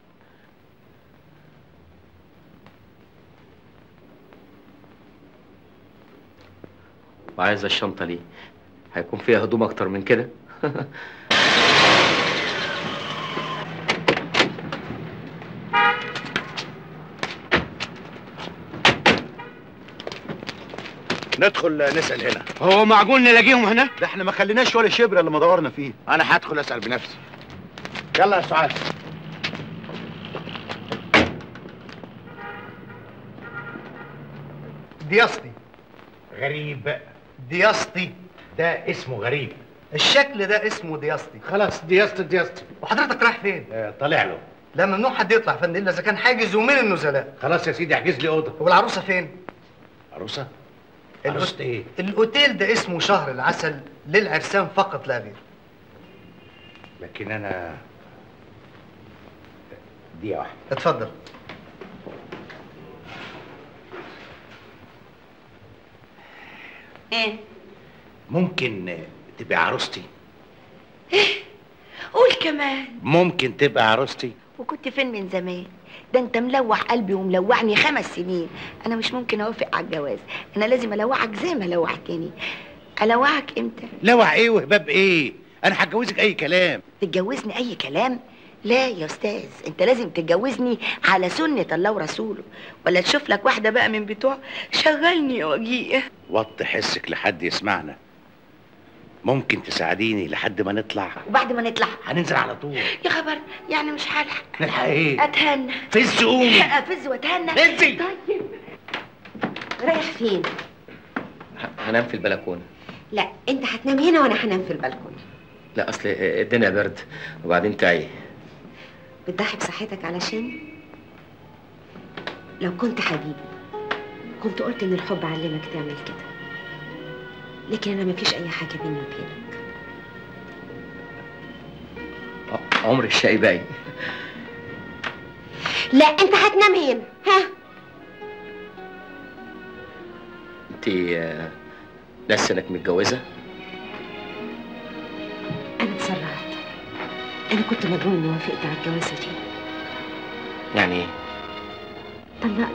وعايزه الشنطه ليه هيكون فيها هدوم اكتر من كده ندخل نسأل هنا هو معقول نلاقيهم هنا؟ ده احنا ما خليناش ولا شبر الا ما دورنا فيه انا هدخل اسأل بنفسي يلا يا سعاد دياسطي غريب دياسطي ده اسمه غريب الشكل ده اسمه دياسطي خلاص دياسطي دياسطي وحضرتك رايح فين؟ آه، طالع له لا ممنوع حد يطلع يا فندم الا اذا كان حاجز ومن النزلاء خلاص يا سيدي احجز لي اوضه والعروسه فين؟ عروسه الأوت- عروسة ايه الاوتيل ده اسمه شهر العسل للعرسان فقط لا غير لكن انا دقيقه واحده اتفضل ايه ممكن تبقى عروستي قول كمان ممكن تبقى عروستي وكنت فين من زمان ده انت ملوح قلبي وملوعني خمس سنين انا مش ممكن اوافق على الجواز انا لازم الوعك زي ما لوحتني الوعك امتى لوع ايه وهباب ايه انا هتجوزك اي كلام تتجوزني اي كلام لا يا استاذ انت لازم تتجوزني على سنة الله ورسوله ولا تشوف لك واحدة بقى من بتوع شغلني يا وجيه وطي حسك لحد يسمعنا ممكن تساعديني لحد ما نطلع وبعد ما نطلع هننزل على طول يا خبر يعني مش هلحق نلحق ايه اتهنى فز قومي افز واتهنى انزي. طيب رايح فين هنام في البلكونه لا انت هتنام هنا وانا هنام في البلكونه لا اصل الدنيا برد وبعدين تعي بتضحي بصحتك علشان لو كنت حبيبي كنت قلت ان الحب علمك تعمل كده لكن انا مفيش اي حاجه بيني وبينك عمر الشقي باين لا انت هتنام هنا ها انت آه، ناسه انك متجوزه انا اتسرعت انا كنت مجنون اني وافقت على الجوازه دي يعني ايه طلقني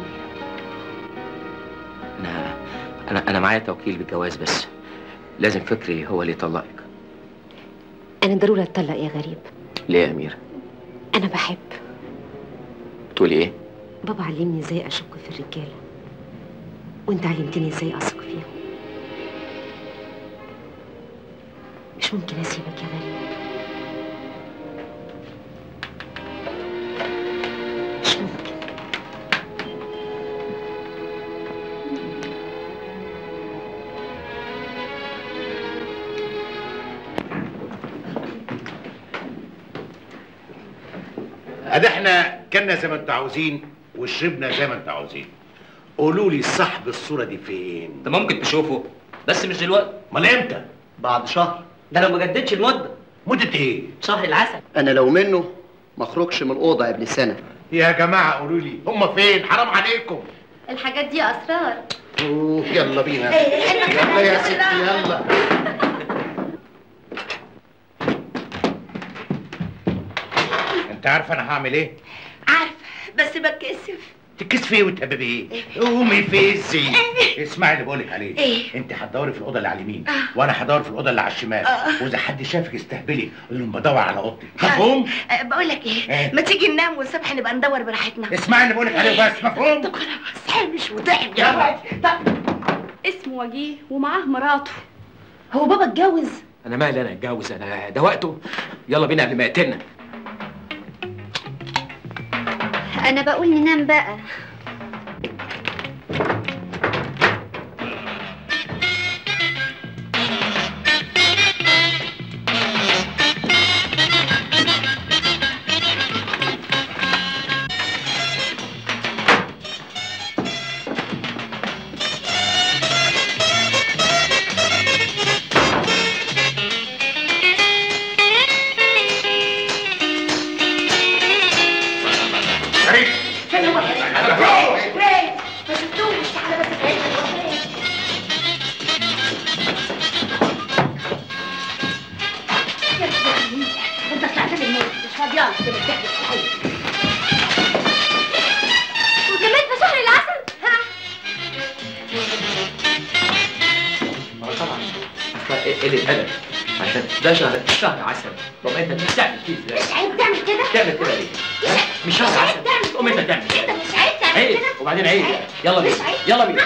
انا انا انا معايا توكيل بالجواز بس لازم فكري هو اللي يطلقك انا ضروري اتطلق يا غريب ليه يا اميره انا بحب تقولي ايه بابا علمني ازاي اشك في الرجاله وانت علمتني ازاي اثق فيهم مش ممكن اسيبك يا غريب مش ممكن ادي احنا كنا زي ما انتوا عاوزين وشربنا زي ما انتوا عاوزين قولوا لي صاحب الصوره دي فين انت ممكن تشوفه بس مش دلوقتي امال امتى بعد شهر ده لو ما جددش المده مده ايه شهر العسل انا لو منه ما اخرجش من الاوضه قبل سنه يا جماعه قولوا لي هم فين حرام عليكم الحاجات دي اسرار أوه، يلا بينا إيه، أنا يلا يا كمان ستي يلا انت عارفه انا هعمل ايه عارفه بس بتكسف تكسفي ايه وتهببي ايه قومي فزي اسمعي اللي بقولك عليه إيه؟ انت هتدوري في الاوضه اللي على اليمين وانا هدور في الاوضه اللي على الشمال آه. واذا حد شافك استهبلي قول لهم بدور على اوضتي مفهوم أه بقول لك ايه إيه؟ ما تيجي ننام والصبح نبقى ندور براحتنا اسمعي اللي بقولك عليه بس مفهوم طب انا بس حامش وتعب يا ولد طب اسمه وجيه ومعاه مراته هو بابا اتجوز انا مالي انا اتجوز انا ده وقته يلا بينا قبل ما يقتلنا انا بقول ننام بقى غريب فين هو فين فين ما شفتوش تعالى بس فين هو فين يا سيدي، انت طلعت من الموت مش فاضيالك كده بتحكي صحيح وكمان في شهر العسل ها ما طبعا قلة ادب عشان ده شهر شهر عسل طب انت بتعمل كده ازاي؟ مش عيب تعمل كده تعمل كده ليه؟ ها؟ مش شهر عسل قوم انت تعمل انت كده مش عيب تعمل عيب كده وبعدين عيب يلا مش بينا عيب. يلا بينا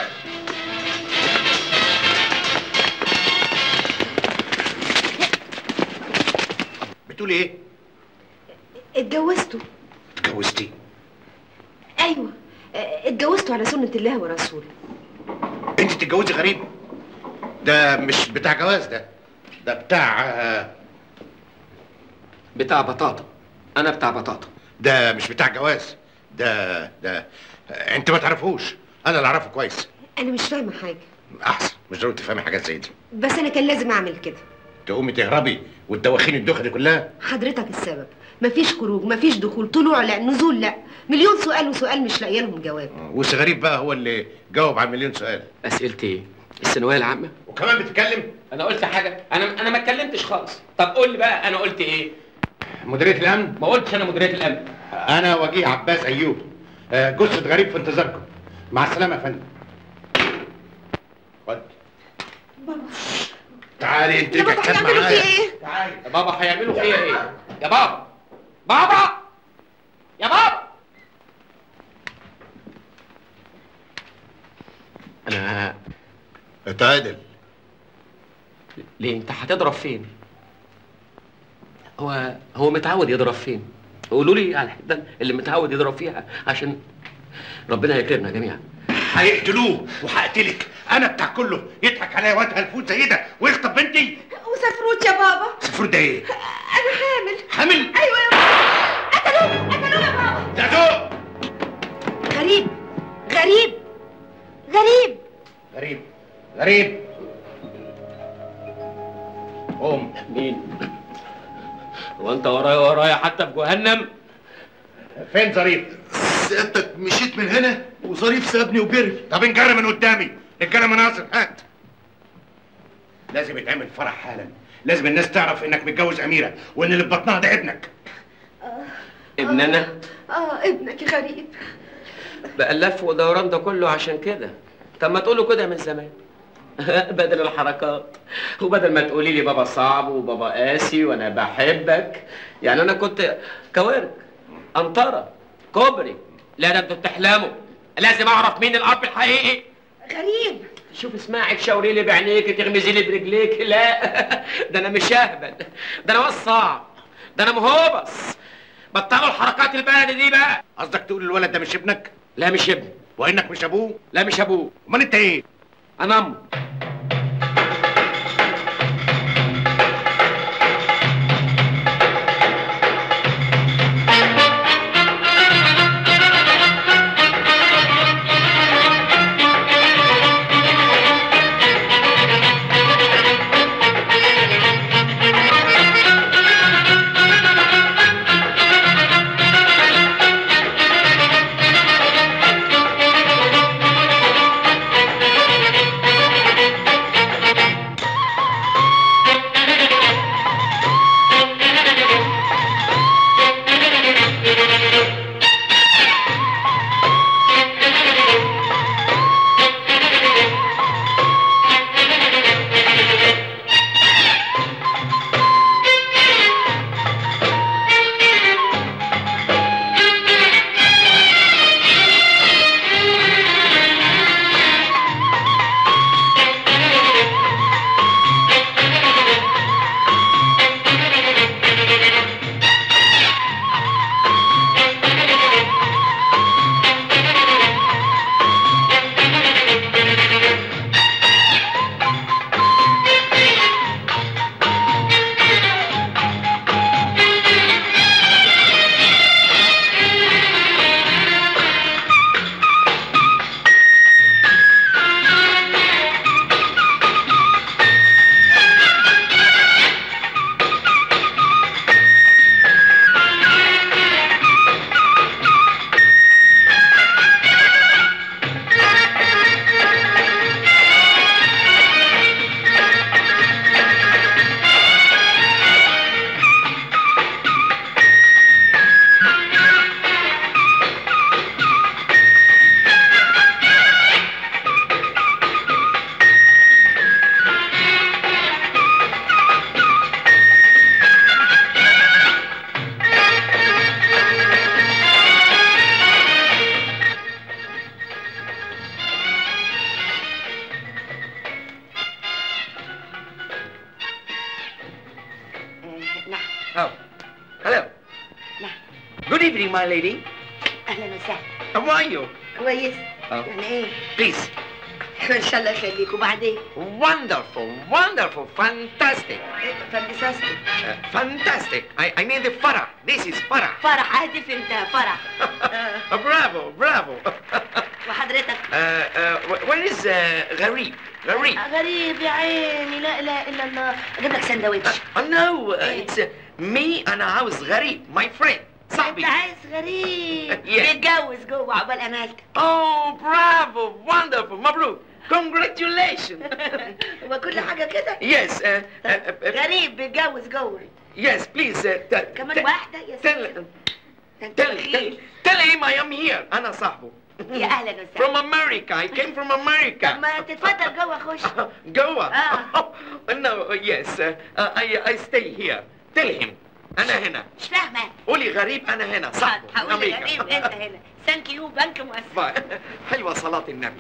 بتقولي ايه اتجوزته اتجوزتي ايوه اه، اتجوزته على سنة الله ورسوله انت تتجوزي غريب ده مش بتاع جواز ده ده بتاع آه، بتاع بطاطا انا بتاع بطاطا ده مش بتاع جواز ده ده آه، انت ما تعرفوش انا اللي اعرفه كويس انا مش فاهمة حاجة احسن مش ضروري تفهمي حاجات زي دي بس انا كان لازم اعمل كده تقومي تهربي وتدوخيني الدوخه دي كلها حضرتك السبب مفيش خروج مفيش دخول طلوع لا نزول لا مليون سؤال وسؤال مش لاقيه لهم جواب والغريب بقى هو اللي جاوب على مليون سؤال اسئلتي ايه؟ الثانويه العامه وكمان بتتكلم انا قلت حاجه انا انا ما اتكلمتش خالص طب قول لي بقى انا قلت ايه مديريه الامن ما قلتش انا مديريه الامن انا وجيه عباس ايوب آه، جثه غريب في انتظاركم مع السلامه يا فندم خد تعالي انت يا بابا كتاب هيعملوا معايا فيه ايه؟ تعالي يا بابا هيعملوا فيا ايه يا بابا بابا يا بابا انا اتعادل ليه انت هتضرب فين هو هو متعود يضرب فين قولوا لي على الحته اللي متعود يضرب فيها عشان ربنا يكرمنا جميعا هيقتلوه وهقتلك انا بتاع كله يضحك عليا واد هلفوت زي ده ويخطب بنتي وسفروت يا بابا سفور ده ايه انا حامل حامل ايوه يا بابا قتلوه قتلوه يا بابا ده ذوق غريب غريب غريب غريب غريب قوم مين هو انت ورايا ورايا حتى في جهنم فين ظريف سيادتك مشيت من هنا وظريف سابني وجري طب انجرى من قدامي رجاله مناصر هات لازم يتعمل فرح حالا لازم الناس تعرف انك متجوز اميره وان اللي في بطنها ده ابنك ابن انا اه ابنك غريب بقى اللف ودوران ده كله عشان كده طب ما تقولوا كده من زمان بدل الحركات وبدل ما تقولي لي بابا صعب وبابا قاسي وانا بحبك يعني انا كنت كوارك انطره كوبري لا ده انتوا بتحلموا لازم اعرف مين الاب الحقيقي غريب شوف اسمعي تشاوري لي بعينيك تغمزي لي برجليك لا ده انا مش اهبل ده انا وصعب ده انا مهوبس بطلوا الحركات البلد دي بقى قصدك تقول الولد ده مش ابنك لا مش ابني وانك مش ابوه لا مش ابوه امال انت ايه انا امه نعم Oh, hello. نعم Good evening, my lady. اهلا وسهلا How are you? كويس Oh. يعني ايه Please. ان شاء الله يخليك وبعدين Wonderful, wonderful, fantastic. فانتاستيك Uh, fantastic. I, I mean the فرح. This is فرح. فرح هاتف انت فرح Uh, bravo, bravo. وحضرتك Uh, uh, wh- where is uh, غريب? غريب. غريب يا عيني لا اله الا الله اجيب لك سندوتش Oh, no, uh, it's uh, me أنا عاوز غريب, my friend. انت صاحبي. عايز غريب Yeah. بيتجوز جوه عقبال امالتك Oh, bravo, wonderful, مبروك. Congratulations. هو كل حاجه كده yes, uh, uh, uh, غريب بيتجوز جوه yes, please. Uh, t- كمان t- واحده يا tell, سيدي انت tell, tell, بخيل tell him I am here. أنا صاحبه. يا اهلا وسهلا From America. I came from America. طب ما تتفضل جوه خش جوا. آه. no, yes. Uh, uh, I, I stay here. Tell him. أنا هنا. مش فاهمه قولي غريب أنا هنا صاحبه. هقول أمريكا. غريب انت هنا ثانك يو بنك مؤسس باي. حلوة صلاة النبي.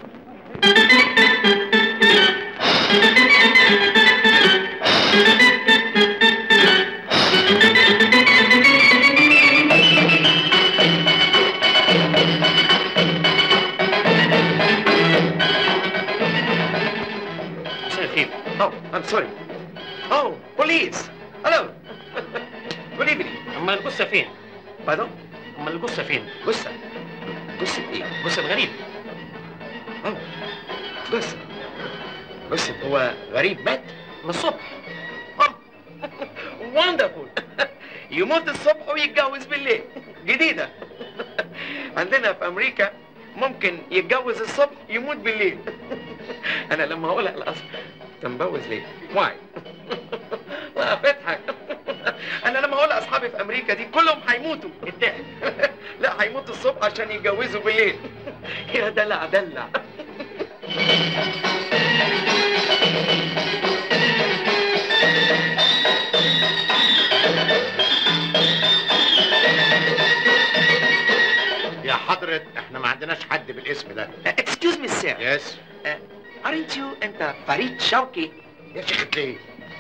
الو جود ايفنينج امال الجثه فين؟ باردون امال الجثه فين؟ جثه جثه ايه؟ جثه الغريب اه جثه جثه هو غريب مات من الصبح وندرفول يموت الصبح ويتجوز بالليل جديدة عندنا في أمريكا ممكن يتجوز الصبح يموت بالليل أنا لما أقولها الأصل أنت مبوز ليه؟ واي لا بضحك أنا لما أقول لأصحابي في أمريكا دي كلهم هيموتوا الضحك لا هيموتوا الصبح عشان يتجوزوا بالليل يا دلع دلع يا حضرة احنا ما عندناش حد بالاسم ده اكسكيوز مي سير يس ارنت يو انت فريد شوقي يا شيخ ليه؟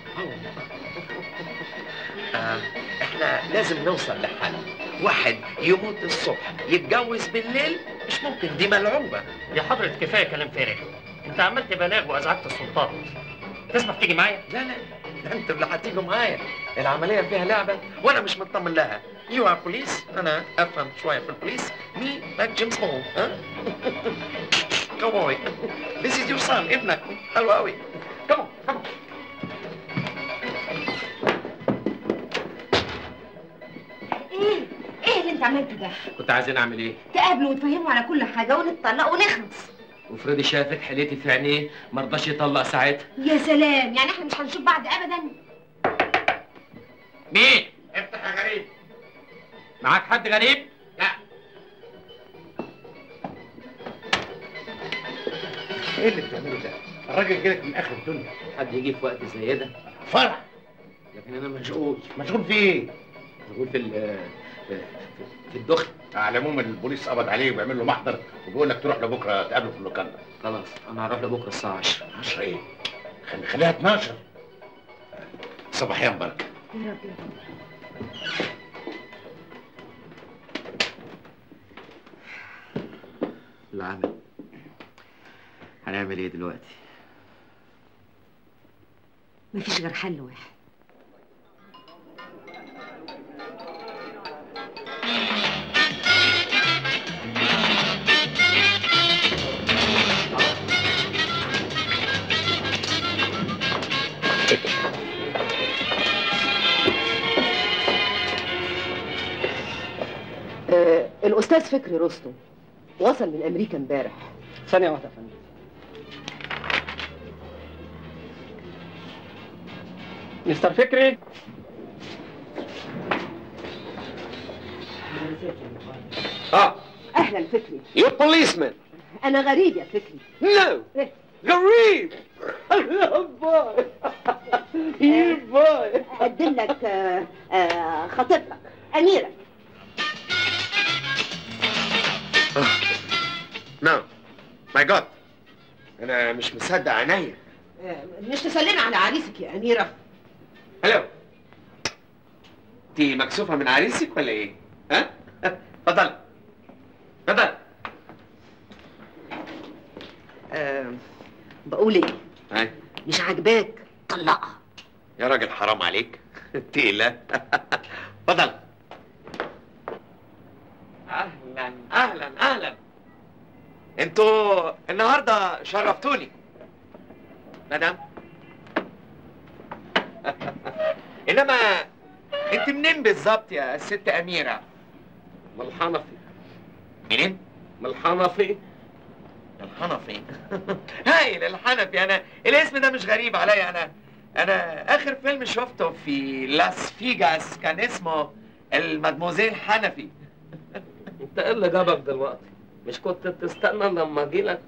آه، احنا لازم نوصل لحل واحد يموت الصبح يتجوز بالليل مش ممكن دي ملعوبة يا حضرة كفاية كلام فارغ انت عملت بلاغ وازعجت السلطات تسمح تيجي معايا؟ لا لا ده انتوا اللي هتيجوا معايا العملية فيها لعبة وانا مش مطمن لها يو ار بوليس انا افهم شوية في البوليس مي باك جيمس بون ها كوبوي ذيس از يور سان ابنك حلو قوي كمون كمون ايه ايه اللي انت عملته ده كنت عايزين اعمل ايه؟ تقابله وتفهمه على كل حاجه ونتطلق ونخلص وفريدي شافك حليتي في عينيه ما رضاش يطلق ساعتها يا سلام يعني احنا مش هنشوف بعض ابدا مين؟ افتح يا غريب معاك حد غريب؟ لا ايه اللي بتعمله ده؟ الراجل جالك من اخر الدنيا حد يجي في وقت زي ده فرح لكن انا مشغول مشغول في ايه؟ مشغول في ال- في- في الدخل على العموم البوليس قبض عليه وبيعمل له محضر وبيقول لك تروح لبكره تقابله في اللوكاندا خلاص انا هروح لبكره الساعه 10 10 ايه؟ خلي خليها 12 صباحيا مباركه يا رب يا رب العمل هنعمل ايه دلوقتي؟ مفيش غير حل واحد آه الأستاذ فكري رستم وصل من أمريكا امبارح ثانية واحدة يا فندم مستر فكري اه أهلا فكري يو بوليسمان أنا غريب يا فكري نو إيه؟ غريب باي باي أقدم لك آه، آه، خطيبتك أميرة نو ماي جاد انا مش مصدق عينيا آه، مش تسلمي على عريسك يا أميرة هلو انت مكسوفه من عريسك ولا ايه ها اتفضل اتفضل آه بقول ايه هاي مش عاجباك طلقها يا راجل حرام عليك تقيلة اتفضل اهلا اهلا اهلا انتوا النهارده شرفتوني مدام انما انت منين بالظبط يا ست اميره من الحنفي منين من الحنفي الحنفي هايل الحنفي انا الاسم ده مش غريب عليا انا انا اخر فيلم شفته في لاس فيجاس كان اسمه المدموزيل حنفي انت ايه اللي جابك دلوقتي؟ مش كنت تستنى لما اجيلك؟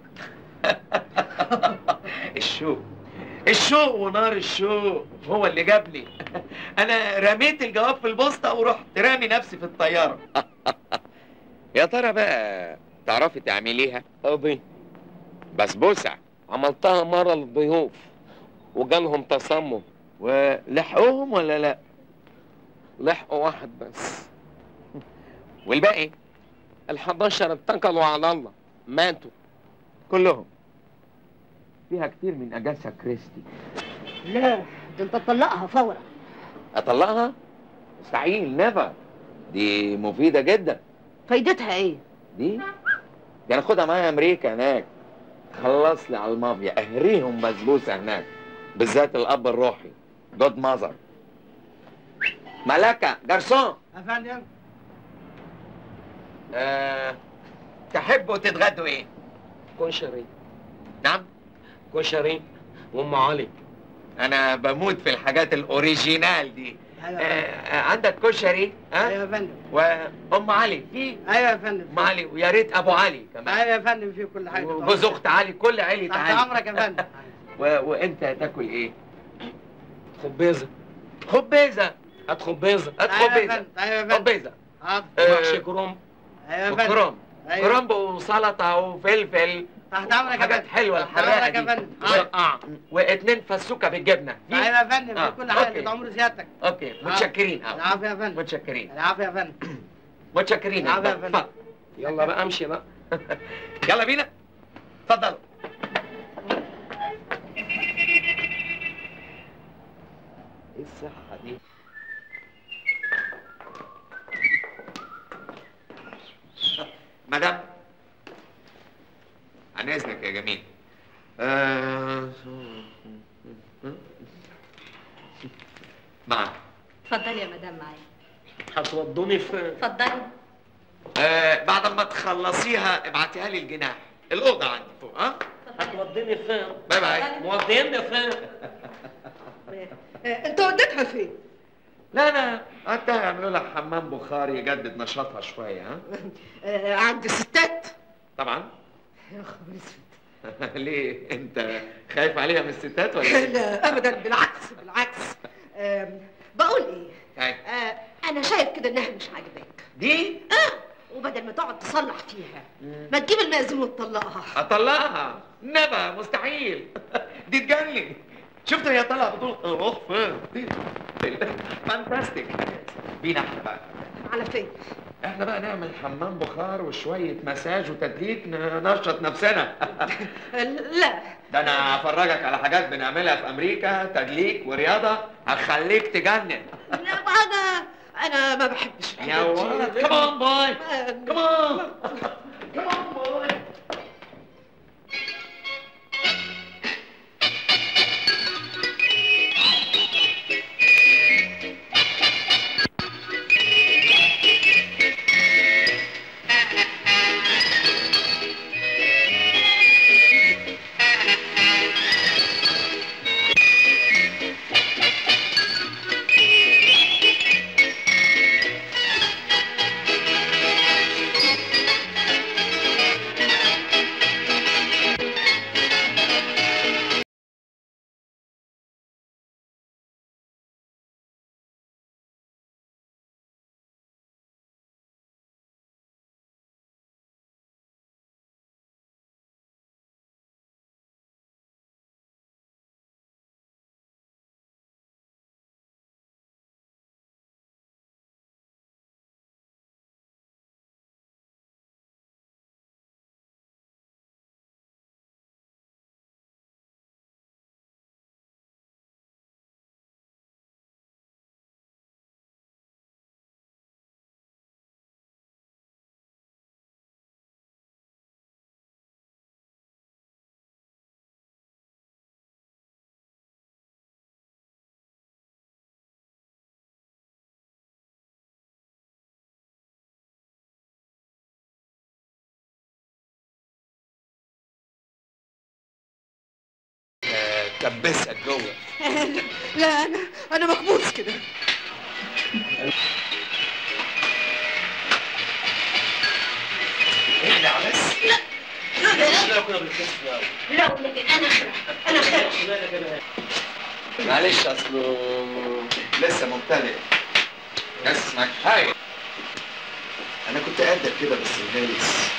الشوق الشوق ونار الشوق هو اللي جاب لي انا رميت الجواب في البوسطه ورحت رامي نفسي في الطياره يا ترى بقى تعرفي تعمليها قضي بسبوسه عملتها مرة للضيوف وجالهم تصمم ولحقوهم ولا لا لحقوا واحد بس والباقي ال11 اتكلوا على الله ماتوا كلهم فيها كتير من اجاسا كريستي لا ده انت تطلقها فورا اطلقها مستحيل نيفر دي مفيده جدا فايدتها ايه؟ دي دي انا اخدها معايا امريكا هناك خلص لي على المافيا اهريهم بسبوسه هناك بالذات الاب الروحي جود ماذر ملكه جرسون يا فندم أه... تحبوا تتغدوا ايه؟ كشري نعم كشري وام علي انا بموت في الحاجات الاوريجينال دي ايوه آه عندك كشري ها ايوه يا فندم وام علي في ايوه يا فندم ام علي ويا ريت ابو علي كمان ايوه يا فندم في كل حاجه وجوز اخت علي كل عيلة تحت علي امرك يا فندم و... وانت تاكل ايه؟ خبيزه خبيزه هات خبيزه هات أيوة يا خبيزه فندم، أيوة يا فندم. خبيزه حاضر. محشي كرنب ايوه يا فندم وكرنب أيوة. كرنب وسلطه وفلفل تحت امرك يا حاجات فندم حلوه تحت الحراقه امرك يا دي فندم مسقعه واتنين فسوكه بالجبنه في؟ ايوه يا فندم آه، في كل حاجه أوكي. تحت امر سيادتك اوكي متشكرين اه العافيه يا فندم متشكرين العافيه يا فندم متشكرين العافيه يا فندم اتفضل. يلا بقى امشي بقى يلا بينا اتفضلوا ايه الصحة دي؟ مدام عن اذنك يا جميل آه... معك اتفضلي يا مدام معايا هتودوني في اتفضلي آه بعد ما تخلصيها ابعتيها لي الجناح الأوضة عندي فوق ها؟ هتوديني فين؟ باي باي موديني فين؟ انت وديتها فين؟ لا انا قعدت يعملوا لها حمام بخاري يجدد نشاطها شويه ها آه، عند الستات طبعا يا خبر اسود ليه انت خايف عليها من الستات ولا ايه؟ لا ابدا بالعكس بالعكس آم، بقول ايه هاي. آه، انا شايف كده انها مش عاجباك دي اه وبدل ما تقعد تصلح فيها ما تجيب المأذون وتطلقها اطلقها نبا مستحيل دي تجنن شفت هي طالعه بتقول روح فين فانتاستيك بينا احنا بقى على فين احنا بقى نعمل حمام بخار وشويه مساج وتدليك ننشط نفسنا لا ده انا هفرجك على حاجات بنعملها في امريكا تدليك ورياضه هخليك تجنن لا انا انا ما بحبش يا ولد كمان باي كمان كمان باي كبسك جوه لا انا انا مكبوس كده اقلع بس لا لا كنا بالكسر لا ولكن انا خير انا خير معلش اصله لسه مبتدئ اسمك هاي انا كنت قدك كده بس غالس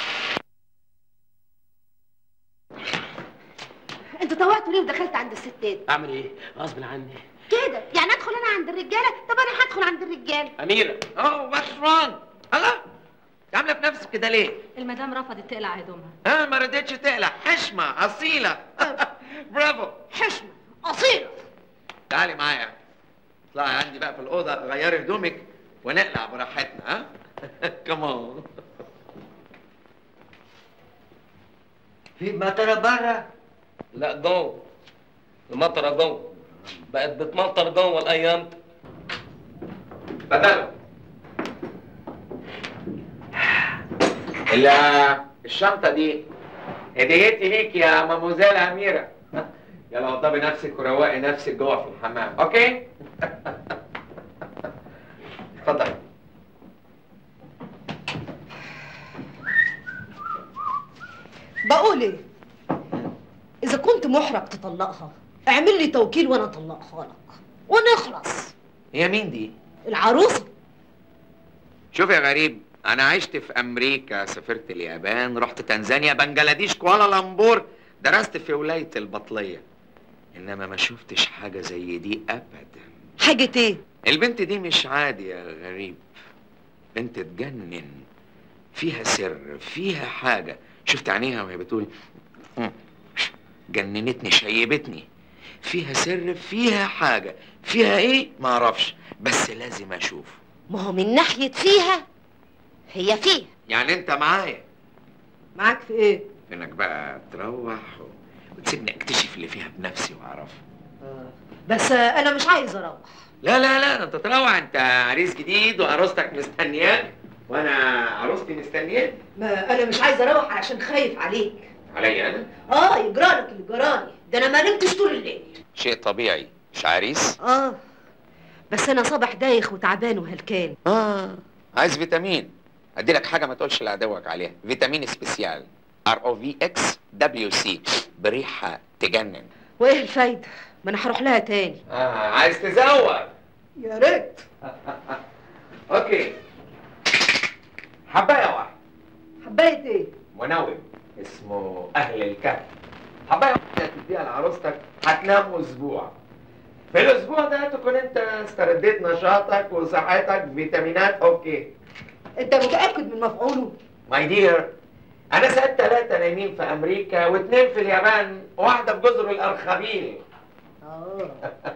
انت طوعت ليه ودخلت عند الستات اعمل ايه؟ غصب عني كده يعني ادخل انا عند الرجاله طب انا هدخل عند الرجاله اميره اوه واتس رونج الله عامله في نفسك كده ليه؟ المدام رفضت تقلع هدومها ها ما رضيتش تقلع حشمه اصيله برافو حشمه اصيله تعالي معايا اطلعي عندي بقى في الاوضه غيري هدومك ونقلع براحتنا ها كمان في مطره بره لا جوه المطره جوه بقت بتمطر جوه الايام دي. بدل ال- الشنطه دي هديتي ليك يا ماموزيل اميره يلا وضبي نفسك وروقي نفسك جوه في الحمام اوكي اتفضل بقول ايه اذا كنت محرج تطلقها اعمل لي توكيل وانا اطلقها لك ونخلص هي مين دي العروسه شوف يا غريب انا عشت في امريكا سافرت اليابان رحت تنزانيا بنجلاديش كوالالمبور درست في ولايه البطليه انما ما شفتش حاجه زي دي ابدا حاجه ايه البنت دي مش عادي يا غريب بنت تجنن فيها سر فيها حاجه شفت عينيها وهي بتقول "مم، جننتني شيبتني فيها سر فيها حاجه فيها ايه ما اعرفش بس لازم اشوف ما هو من ناحيه فيها هي فيها يعني انت معايا معاك في ايه انك بقى تروح و... وتسيبني اكتشف اللي فيها بنفسي واعرفها بس آه، انا مش عايز اروح لا لا لا انت تروح انت عريس جديد وعروستك مستنياك وانا عروستي مستنياك ما انا مش عايز اروح علشان خايف عليك عليا انا اه يجرالك اللي جرالي ده انا ما نمتش طول الليل شيء طبيعي مش عريس اه بس انا صبح دايخ وتعبان وهلكان اه عايز فيتامين ادي لك حاجه ما تقولش لعدوك عليها فيتامين سبيسيال ار او في اكس دبليو سي بريحه تجنن وايه الفايده ما انا هروح لها تاني اه عايز تزوج يا ريت اوكي حبايه واحده حبايه ايه منوم اسمه اهل الكهف حبايه واحده تديها لعروستك هتنام اسبوع في الاسبوع ده تكون انت استرديت نشاطك وصحتك فيتامينات اوكي انت متاكد من مفعوله ماي دير انا سألت ثلاثة نايمين في امريكا واثنين في اليابان وواحدة في جزر الارخبيل اه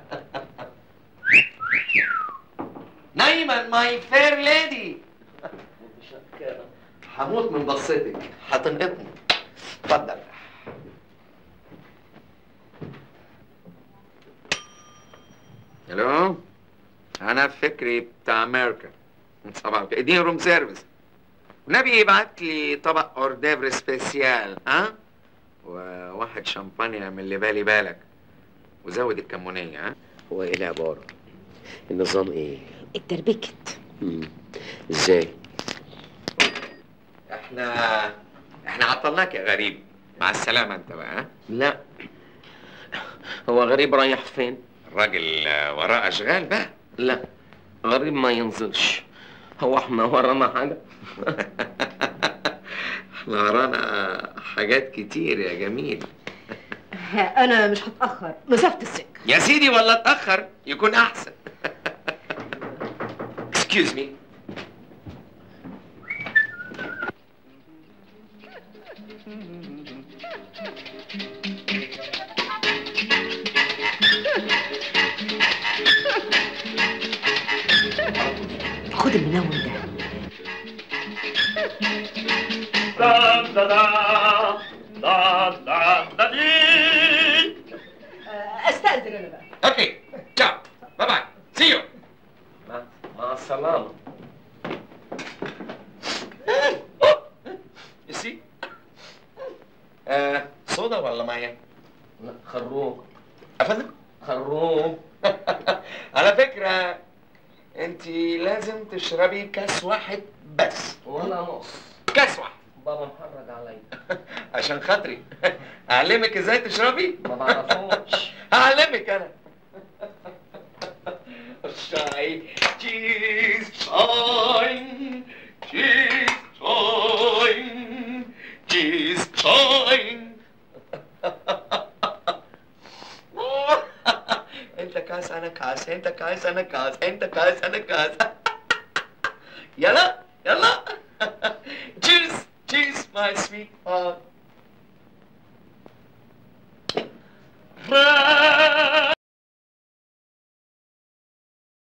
نايما ماي فير ليدي هموت من بصتك هتنقطني اتفضل الو انا فكري بتاع امريكا طبعا اديني روم سيرفيس والنبي يبعت لي طبق اورديفر سبيسيال ها وواحد شامبانيا من اللي بالي بالك وزود الكمونيه ها هو ايه العبارة؟ النظام ايه؟ اتربكت مم. ازاي؟ احنا احنا عطلناك يا غريب مع السلامه انت بقى ها لا هو غريب رايح فين؟ الراجل آه، وراه اشغال بقى لا غريب ما ينزلش هو احنا ورانا حاجة؟ احنا ورانا حاجات كتير يا جميل انا مش هتاخر مسافه السكه يا سيدي ولا اتاخر يكون احسن اكسكيوز مي خد المنوم ده دا دا دا دا دا دا دي. استاذن انا بقى اوكي تشاو باي باي سي يو مع, مع السلامة سي آه صودا ولا ميه؟ لا خروج افندم خروج على فكره انت لازم تشربي كاس واحد بس ولا نص كاس واحد بابا محرج عليا عشان خاطري اعلمك ازاي تشربي ما بعرفوش هعلمك انا شاي تشيز شاين تشيز شاين تشيز شاين انت كاس انا كاس انت كاس انا كاس انت كاس انا كاس يلا يلا تشيز تشيز ماي سويت هارت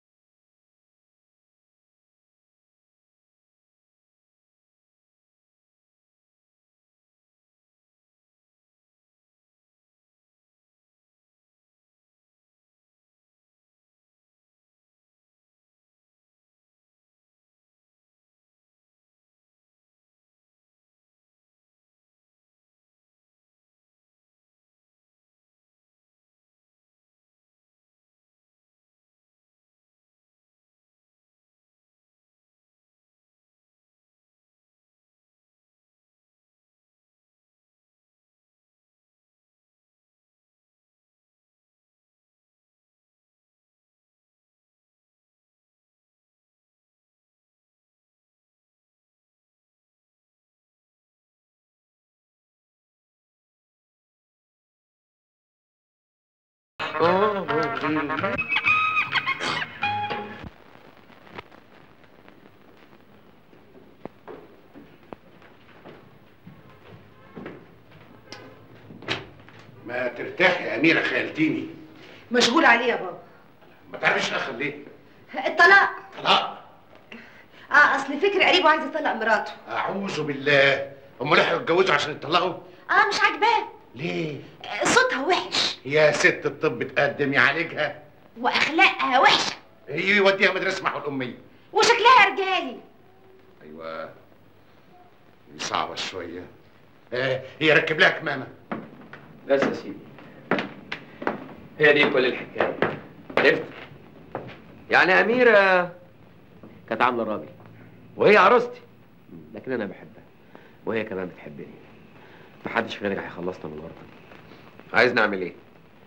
ما ترتاح يا اميره خيلتيني مشغول عليه يا بابا ما تعرفش اخر ليه الطلاق طلاق اه اصل فكري قريب وعايز يطلق مراته اعوذ بالله هم لحقوا يتجوزوا عشان يطلقوا اه مش عاجباه ليه آه، صوتها وحش يا ست الطب تقدم يعالجها واخلاقها وحشه هي يوديها مدرسه محو الاميه وشكلها رجالي ايوه دي صعبه شويه آه هي ركب لها كمامه بس يا سيدي هي دي كل الحكايه عرفت يعني اميره كانت عامله راجل وهي عروستي لكن انا بحبها وهي كمان بتحبني محدش غيرك هيخلصنا من الورطه دي عايز نعمل ايه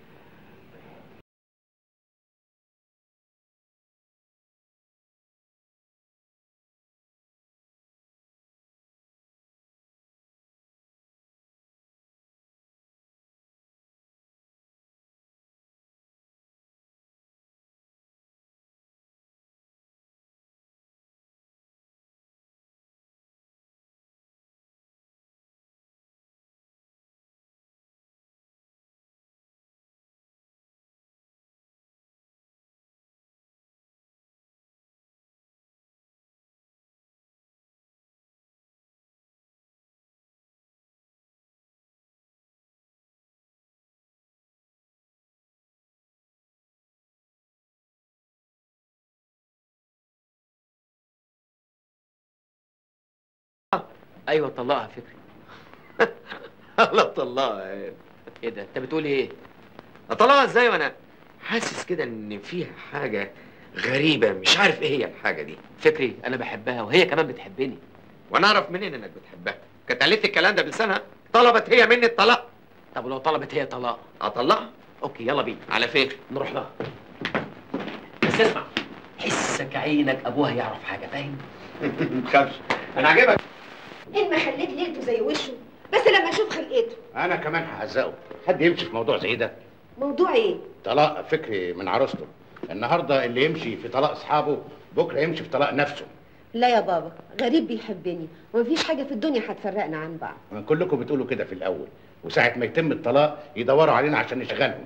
ايوه طلقها فكري لا طلقها ايه ايه ده انت بتقول ايه اطلقها ازاي وانا حاسس كده ان فيها حاجه غريبه مش عارف ايه هي الحاجه دي فكري انا بحبها وهي كمان بتحبني وانا اعرف منين انك بتحبها كانت قالت لي الكلام ده بلسانها طلبت هي مني الطلاق طب ولو طلبت هي طلاق اطلقها اوكي يلا بينا على فين نروح لها بس اسمع حسك عينك ابوها يعرف حاجه فاهم ما تخافش انا عاجبك ان ما خليت ليلته زي وشه بس لما اشوف خلقته انا كمان ههزقه حد يمشي في موضوع زي ده موضوع ايه طلاق فكري من عروسته النهارده اللي يمشي في طلاق اصحابه بكره يمشي في طلاق نفسه لا يا بابا غريب بيحبني ومفيش حاجه في الدنيا هتفرقنا عن بعض كلكم بتقولوا كده في الاول وساعه ما يتم الطلاق يدوروا علينا عشان نشغلهم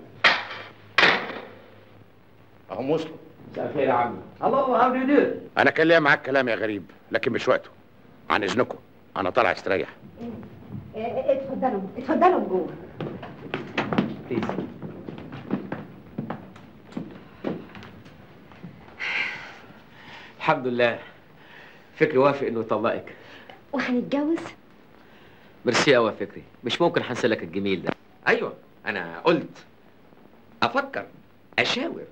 اهم وصلوا مساء الخير يا عمي Hello, how do you do? انا كان ليا معاك كلام يا غريب لكن مش وقته عن اذنكم انا طالع استريح اتفضلوا اتفضلوا جوه الحمد لله فكري وافق انه يطلقك وهنتجوز ميرسي قوي يا فكري مش ممكن هنسى لك الجميل ده ايوه انا قلت افكر اشاور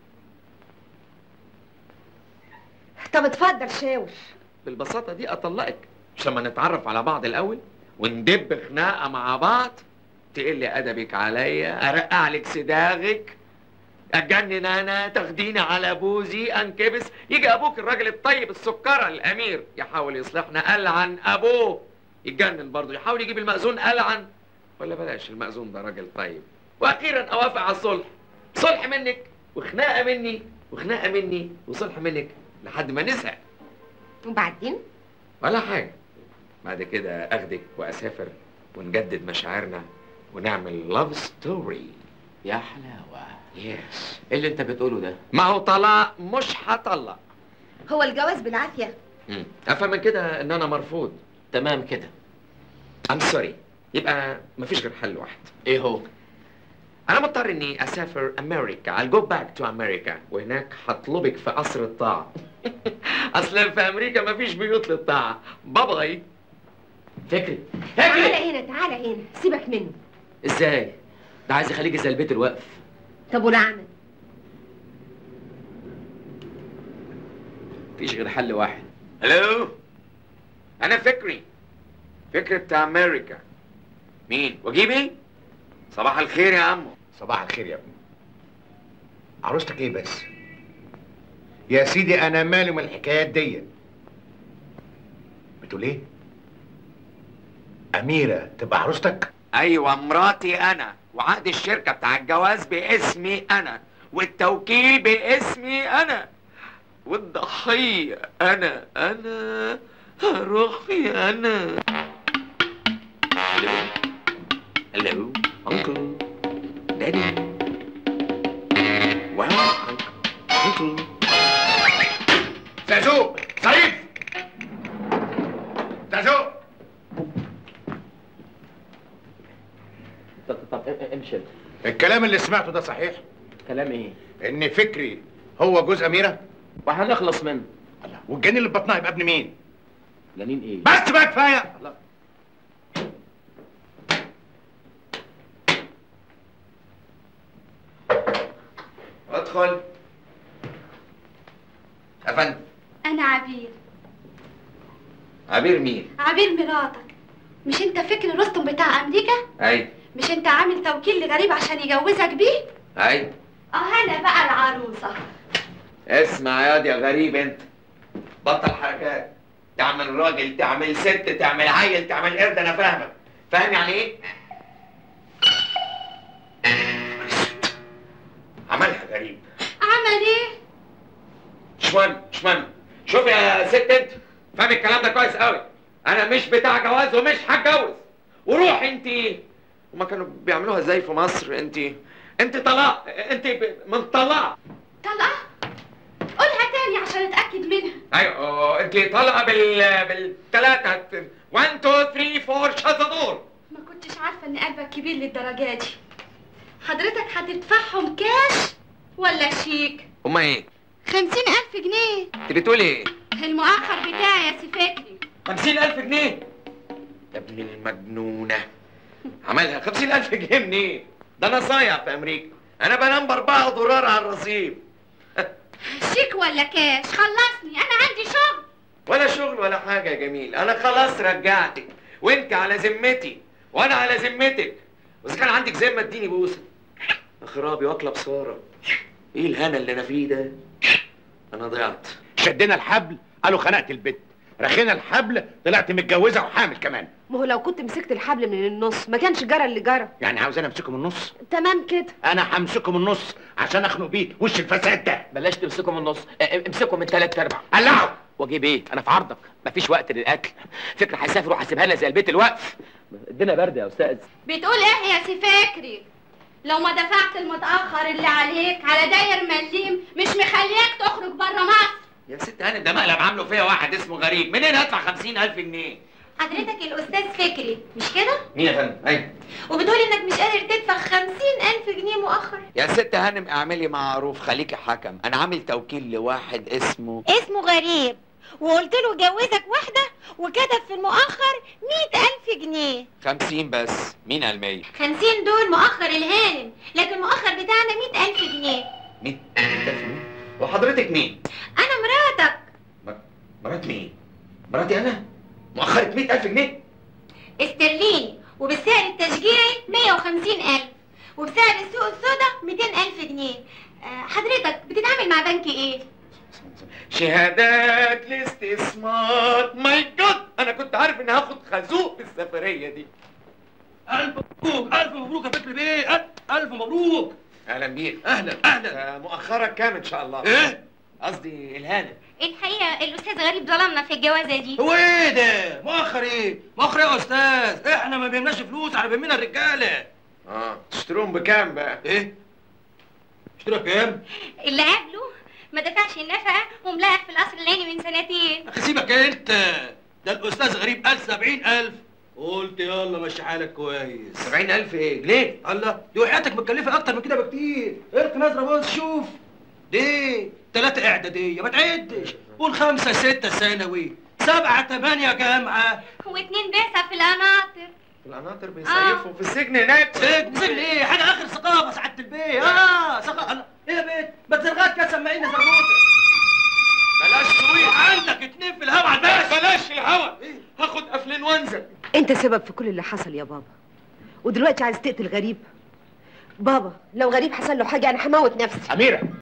طب اتفضل شاور بالبساطه دي اطلقك مش لما نتعرف على بعض الاول وندب خناقه مع بعض تقل ادبك عليا ارقع لك صداغك اتجنن انا تاخديني على بوزي انكبس يجي ابوك الراجل الطيب السكره الامير يحاول يصلحنا العن ابوه يتجنن برضه يحاول يجيب المأذون العن ولا بلاش المأذون ده راجل طيب واخيرا اوافق على الصلح صلح منك وخناقه مني وخناقه مني وصلح منك لحد ما نزهق وبعدين ولا حاجه بعد كده اخدك واسافر ونجدد مشاعرنا ونعمل لاف ستوري يا حلاوه يس ايه اللي انت بتقوله ده ما هو طلاق مش هطلق هو الجواز بالعافيه مم. افهم من كده ان انا مرفوض تمام كده ام سوري يبقى مفيش غير حل واحد ايه هو انا مضطر اني اسافر امريكا I'll go back to America وهناك هطلبك في قصر الطاعه اصل في امريكا مفيش بيوت للطاعه باي فكري تعالى هنا تعالى هنا سيبك منه ازاي ده عايز يخليكي زي البيت الواقف طب والعمل مفيش غير حل واحد الو انا فكري فكري بتاع امريكا مين وجيبي صباح الخير يا عمو صباح الخير يا ابني عروستك ايه بس يا سيدي انا مالي من الحكايات دي بتقول ايه اميره تبقى عروستك ايوه مراتي انا وعقد الشركه بتاع الجواز باسمي انا والتوكيل باسمي انا والضحيه انا انا روحي انا الو الو انكل دادي واو انكل زازو صريف زازو طب طب امشي الكلام اللي سمعته ده صحيح كلام ايه؟ ان فكري هو جوز اميره وهنخلص منه والجنين اللي في بطنها يبقى ابن مين جنين ايه؟ بس بقى كفايه الله. ادخل يا فندم انا عبير عبير مين؟ عبير مراتك مش انت فكر رستم بتاع امريكا اي مش انت عامل توكيل لغريب عشان يجوزك بيه اي اه انا بقى العروسه اسمع يا دي يا غريب انت بطل حركات تعمل راجل تعمل ست تعمل عيل تعمل قرد انا فاهمك فاهم يعني ايه؟ عملها غريب عمل ايه مش مهم مش مهم شوف يا ست انت فاهم الكلام ده كويس قوي انا مش بتاع جواز ومش هتجوز وروح انت هما كانوا بيعملوها ازاي في مصر انت انت طلاق انت ب- من طلاق طلقه قولها تاني عشان اتاكد منها ايوه انت طالعه بال بالثلاثه 1 2 3 4 شازادور ما كنتش عارفه ان قلبك كبير للدرجه دي حضرتك هتدفعهم كاش ولا شيك هما ايه؟ خمسين ألف جنيه انت بتقولي ايه؟ المؤخر بتاعي يا سي فكري 50000 جنيه يا ابن المجنونه عملها 50000 جنيه منين؟ ده انا صايع في امريكا انا بنام باربعه دولار على الرصيف شيك ولا كاش خلصني انا عندي شغل ولا شغل ولا حاجه يا جميل انا خلاص رجعتك وانت على ذمتي وانا على ذمتك واذا كان عندك ذمه اديني بوسه يا خرابي واكله بصاره ايه الهنا اللي انا فيه ده انا ضيعت شدينا الحبل قالوا خنقت البت رخينا الحبل طلعت متجوزه وحامل كمان ما هو لو كنت مسكت الحبل من النص ما كانش جرى اللي جرى يعني عاوزاني امسكه من النص تمام كده انا همسكه من النص عشان اخنق بيه وش الفساد ده بلاش تمسكه من النص اه، امسكه من ثلاث ارباع قلعه واجيب ايه؟ انا في عرضك مفيش وقت للاكل فكره هيسافر وهسيبها لنا زي البيت الوقف الدنيا برد يا استاذ بتقول ايه يا سي فكري لو ما دفعت المتاخر اللي عليك على داير مليم مش مخلياك تخرج بره مصر يا ست هانم ده مقلب عامله فيا واحد اسمه غريب منين هدفع 50000 جنيه حضرتك الأستاذ فكري مش كده؟ مين يا فندم ايوه وبتقول إنك مش قادر تدفع خمسين ألف جنيه مؤخر يا ست هانم اعملي معروف خليكي حكم انا عامل توكيل لواحد اسمه اسمه غريب وقلت له جوزك واحدة وكتب في المؤخر مئة ألف جنيه 50 بس مين قال 100 خمسين دول مؤخر الهانم لكن المؤخر بتاعنا مئة ألف جنيه 100000 مين وحضرتك مين أنا مراتك مرات مين مراتي انا مؤخرة 100000 جنيه استرليني وبالسعر التشجيعي مية وخمسين ألف وبسعر السوق السوداء ميتين ألف جنيه آه، حضرتك بتتعامل مع بنك إيه؟ شهادات الاستثمار ماي جاد انا كنت عارف اني هاخد خازوق في السفريه دي الف مبروك الف مبروك يا فكري بيه الف الف مبروك اهلا بيك اهلا اهلا مؤخرك كام ان شاء الله ايه قصدي الهانم الحقيقة الأستاذ غريب ظلمنا في الجوازة دي هو ايه ده مؤخر ايه مؤخر ايه يا استاذ احنا ما بيهمناش فلوس على بيهمنا الرجاله اه تشتروهم بكام بقى ايه اشترى كام اللي قبله ما دفعش النفقة وملاك في القصر الليلي من سنتين اخي سيبك انت ده الاستاذ غريب قال سبعين الف قلت يلا مشي حالك كويس سبعين الف ايه ليه الله دي وحياتك متكلفه اكتر من كده بكتير ارك نظره بص شوف دي تلاتة اعدادية ما تعدش قول خمسة ستة ثانوي سبعة تمانية جامعة واتنين بعثة في القناطر القناطر بيصيفوا في السجن هناك سجن سجن ايه حاجة اخر ثقافة سعادة البيه اه ثقافة الله. ايه يا بيت ما تزرغات كده سمعينا زرغوطة بلاش سويت عندك اتنين في الهوا على الباشا بلاش الهوا هاخد قفلين وانزل انت سبب في كل اللي حصل يا بابا ودلوقتي عايز تقتل غريب بابا لو غريب حصل له حاجه انا هموت نفسي اميره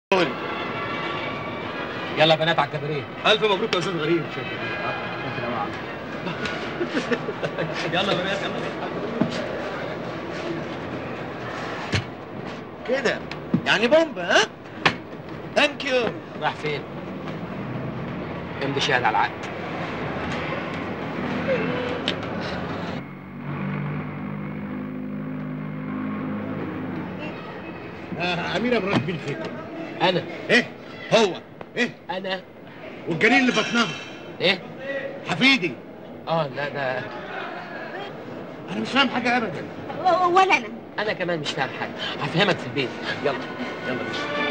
يلا يا بنات على الكباريه الف مبروك يا استاذ غريب يلا يا بنات يلا كده يعني بومب ها ثانك يو راح فين؟ امضي شهد على العقد آه اميره مرات مين فيكم؟ انا ايه؟ هو ايه؟ انا والجنين اللي بطنها ايه؟ حفيدي اه لا ده انا مش فاهم حاجه ابدا ولا انا انا كمان مش فاهم حاجه هفهمك في البيت يلا يلا بينا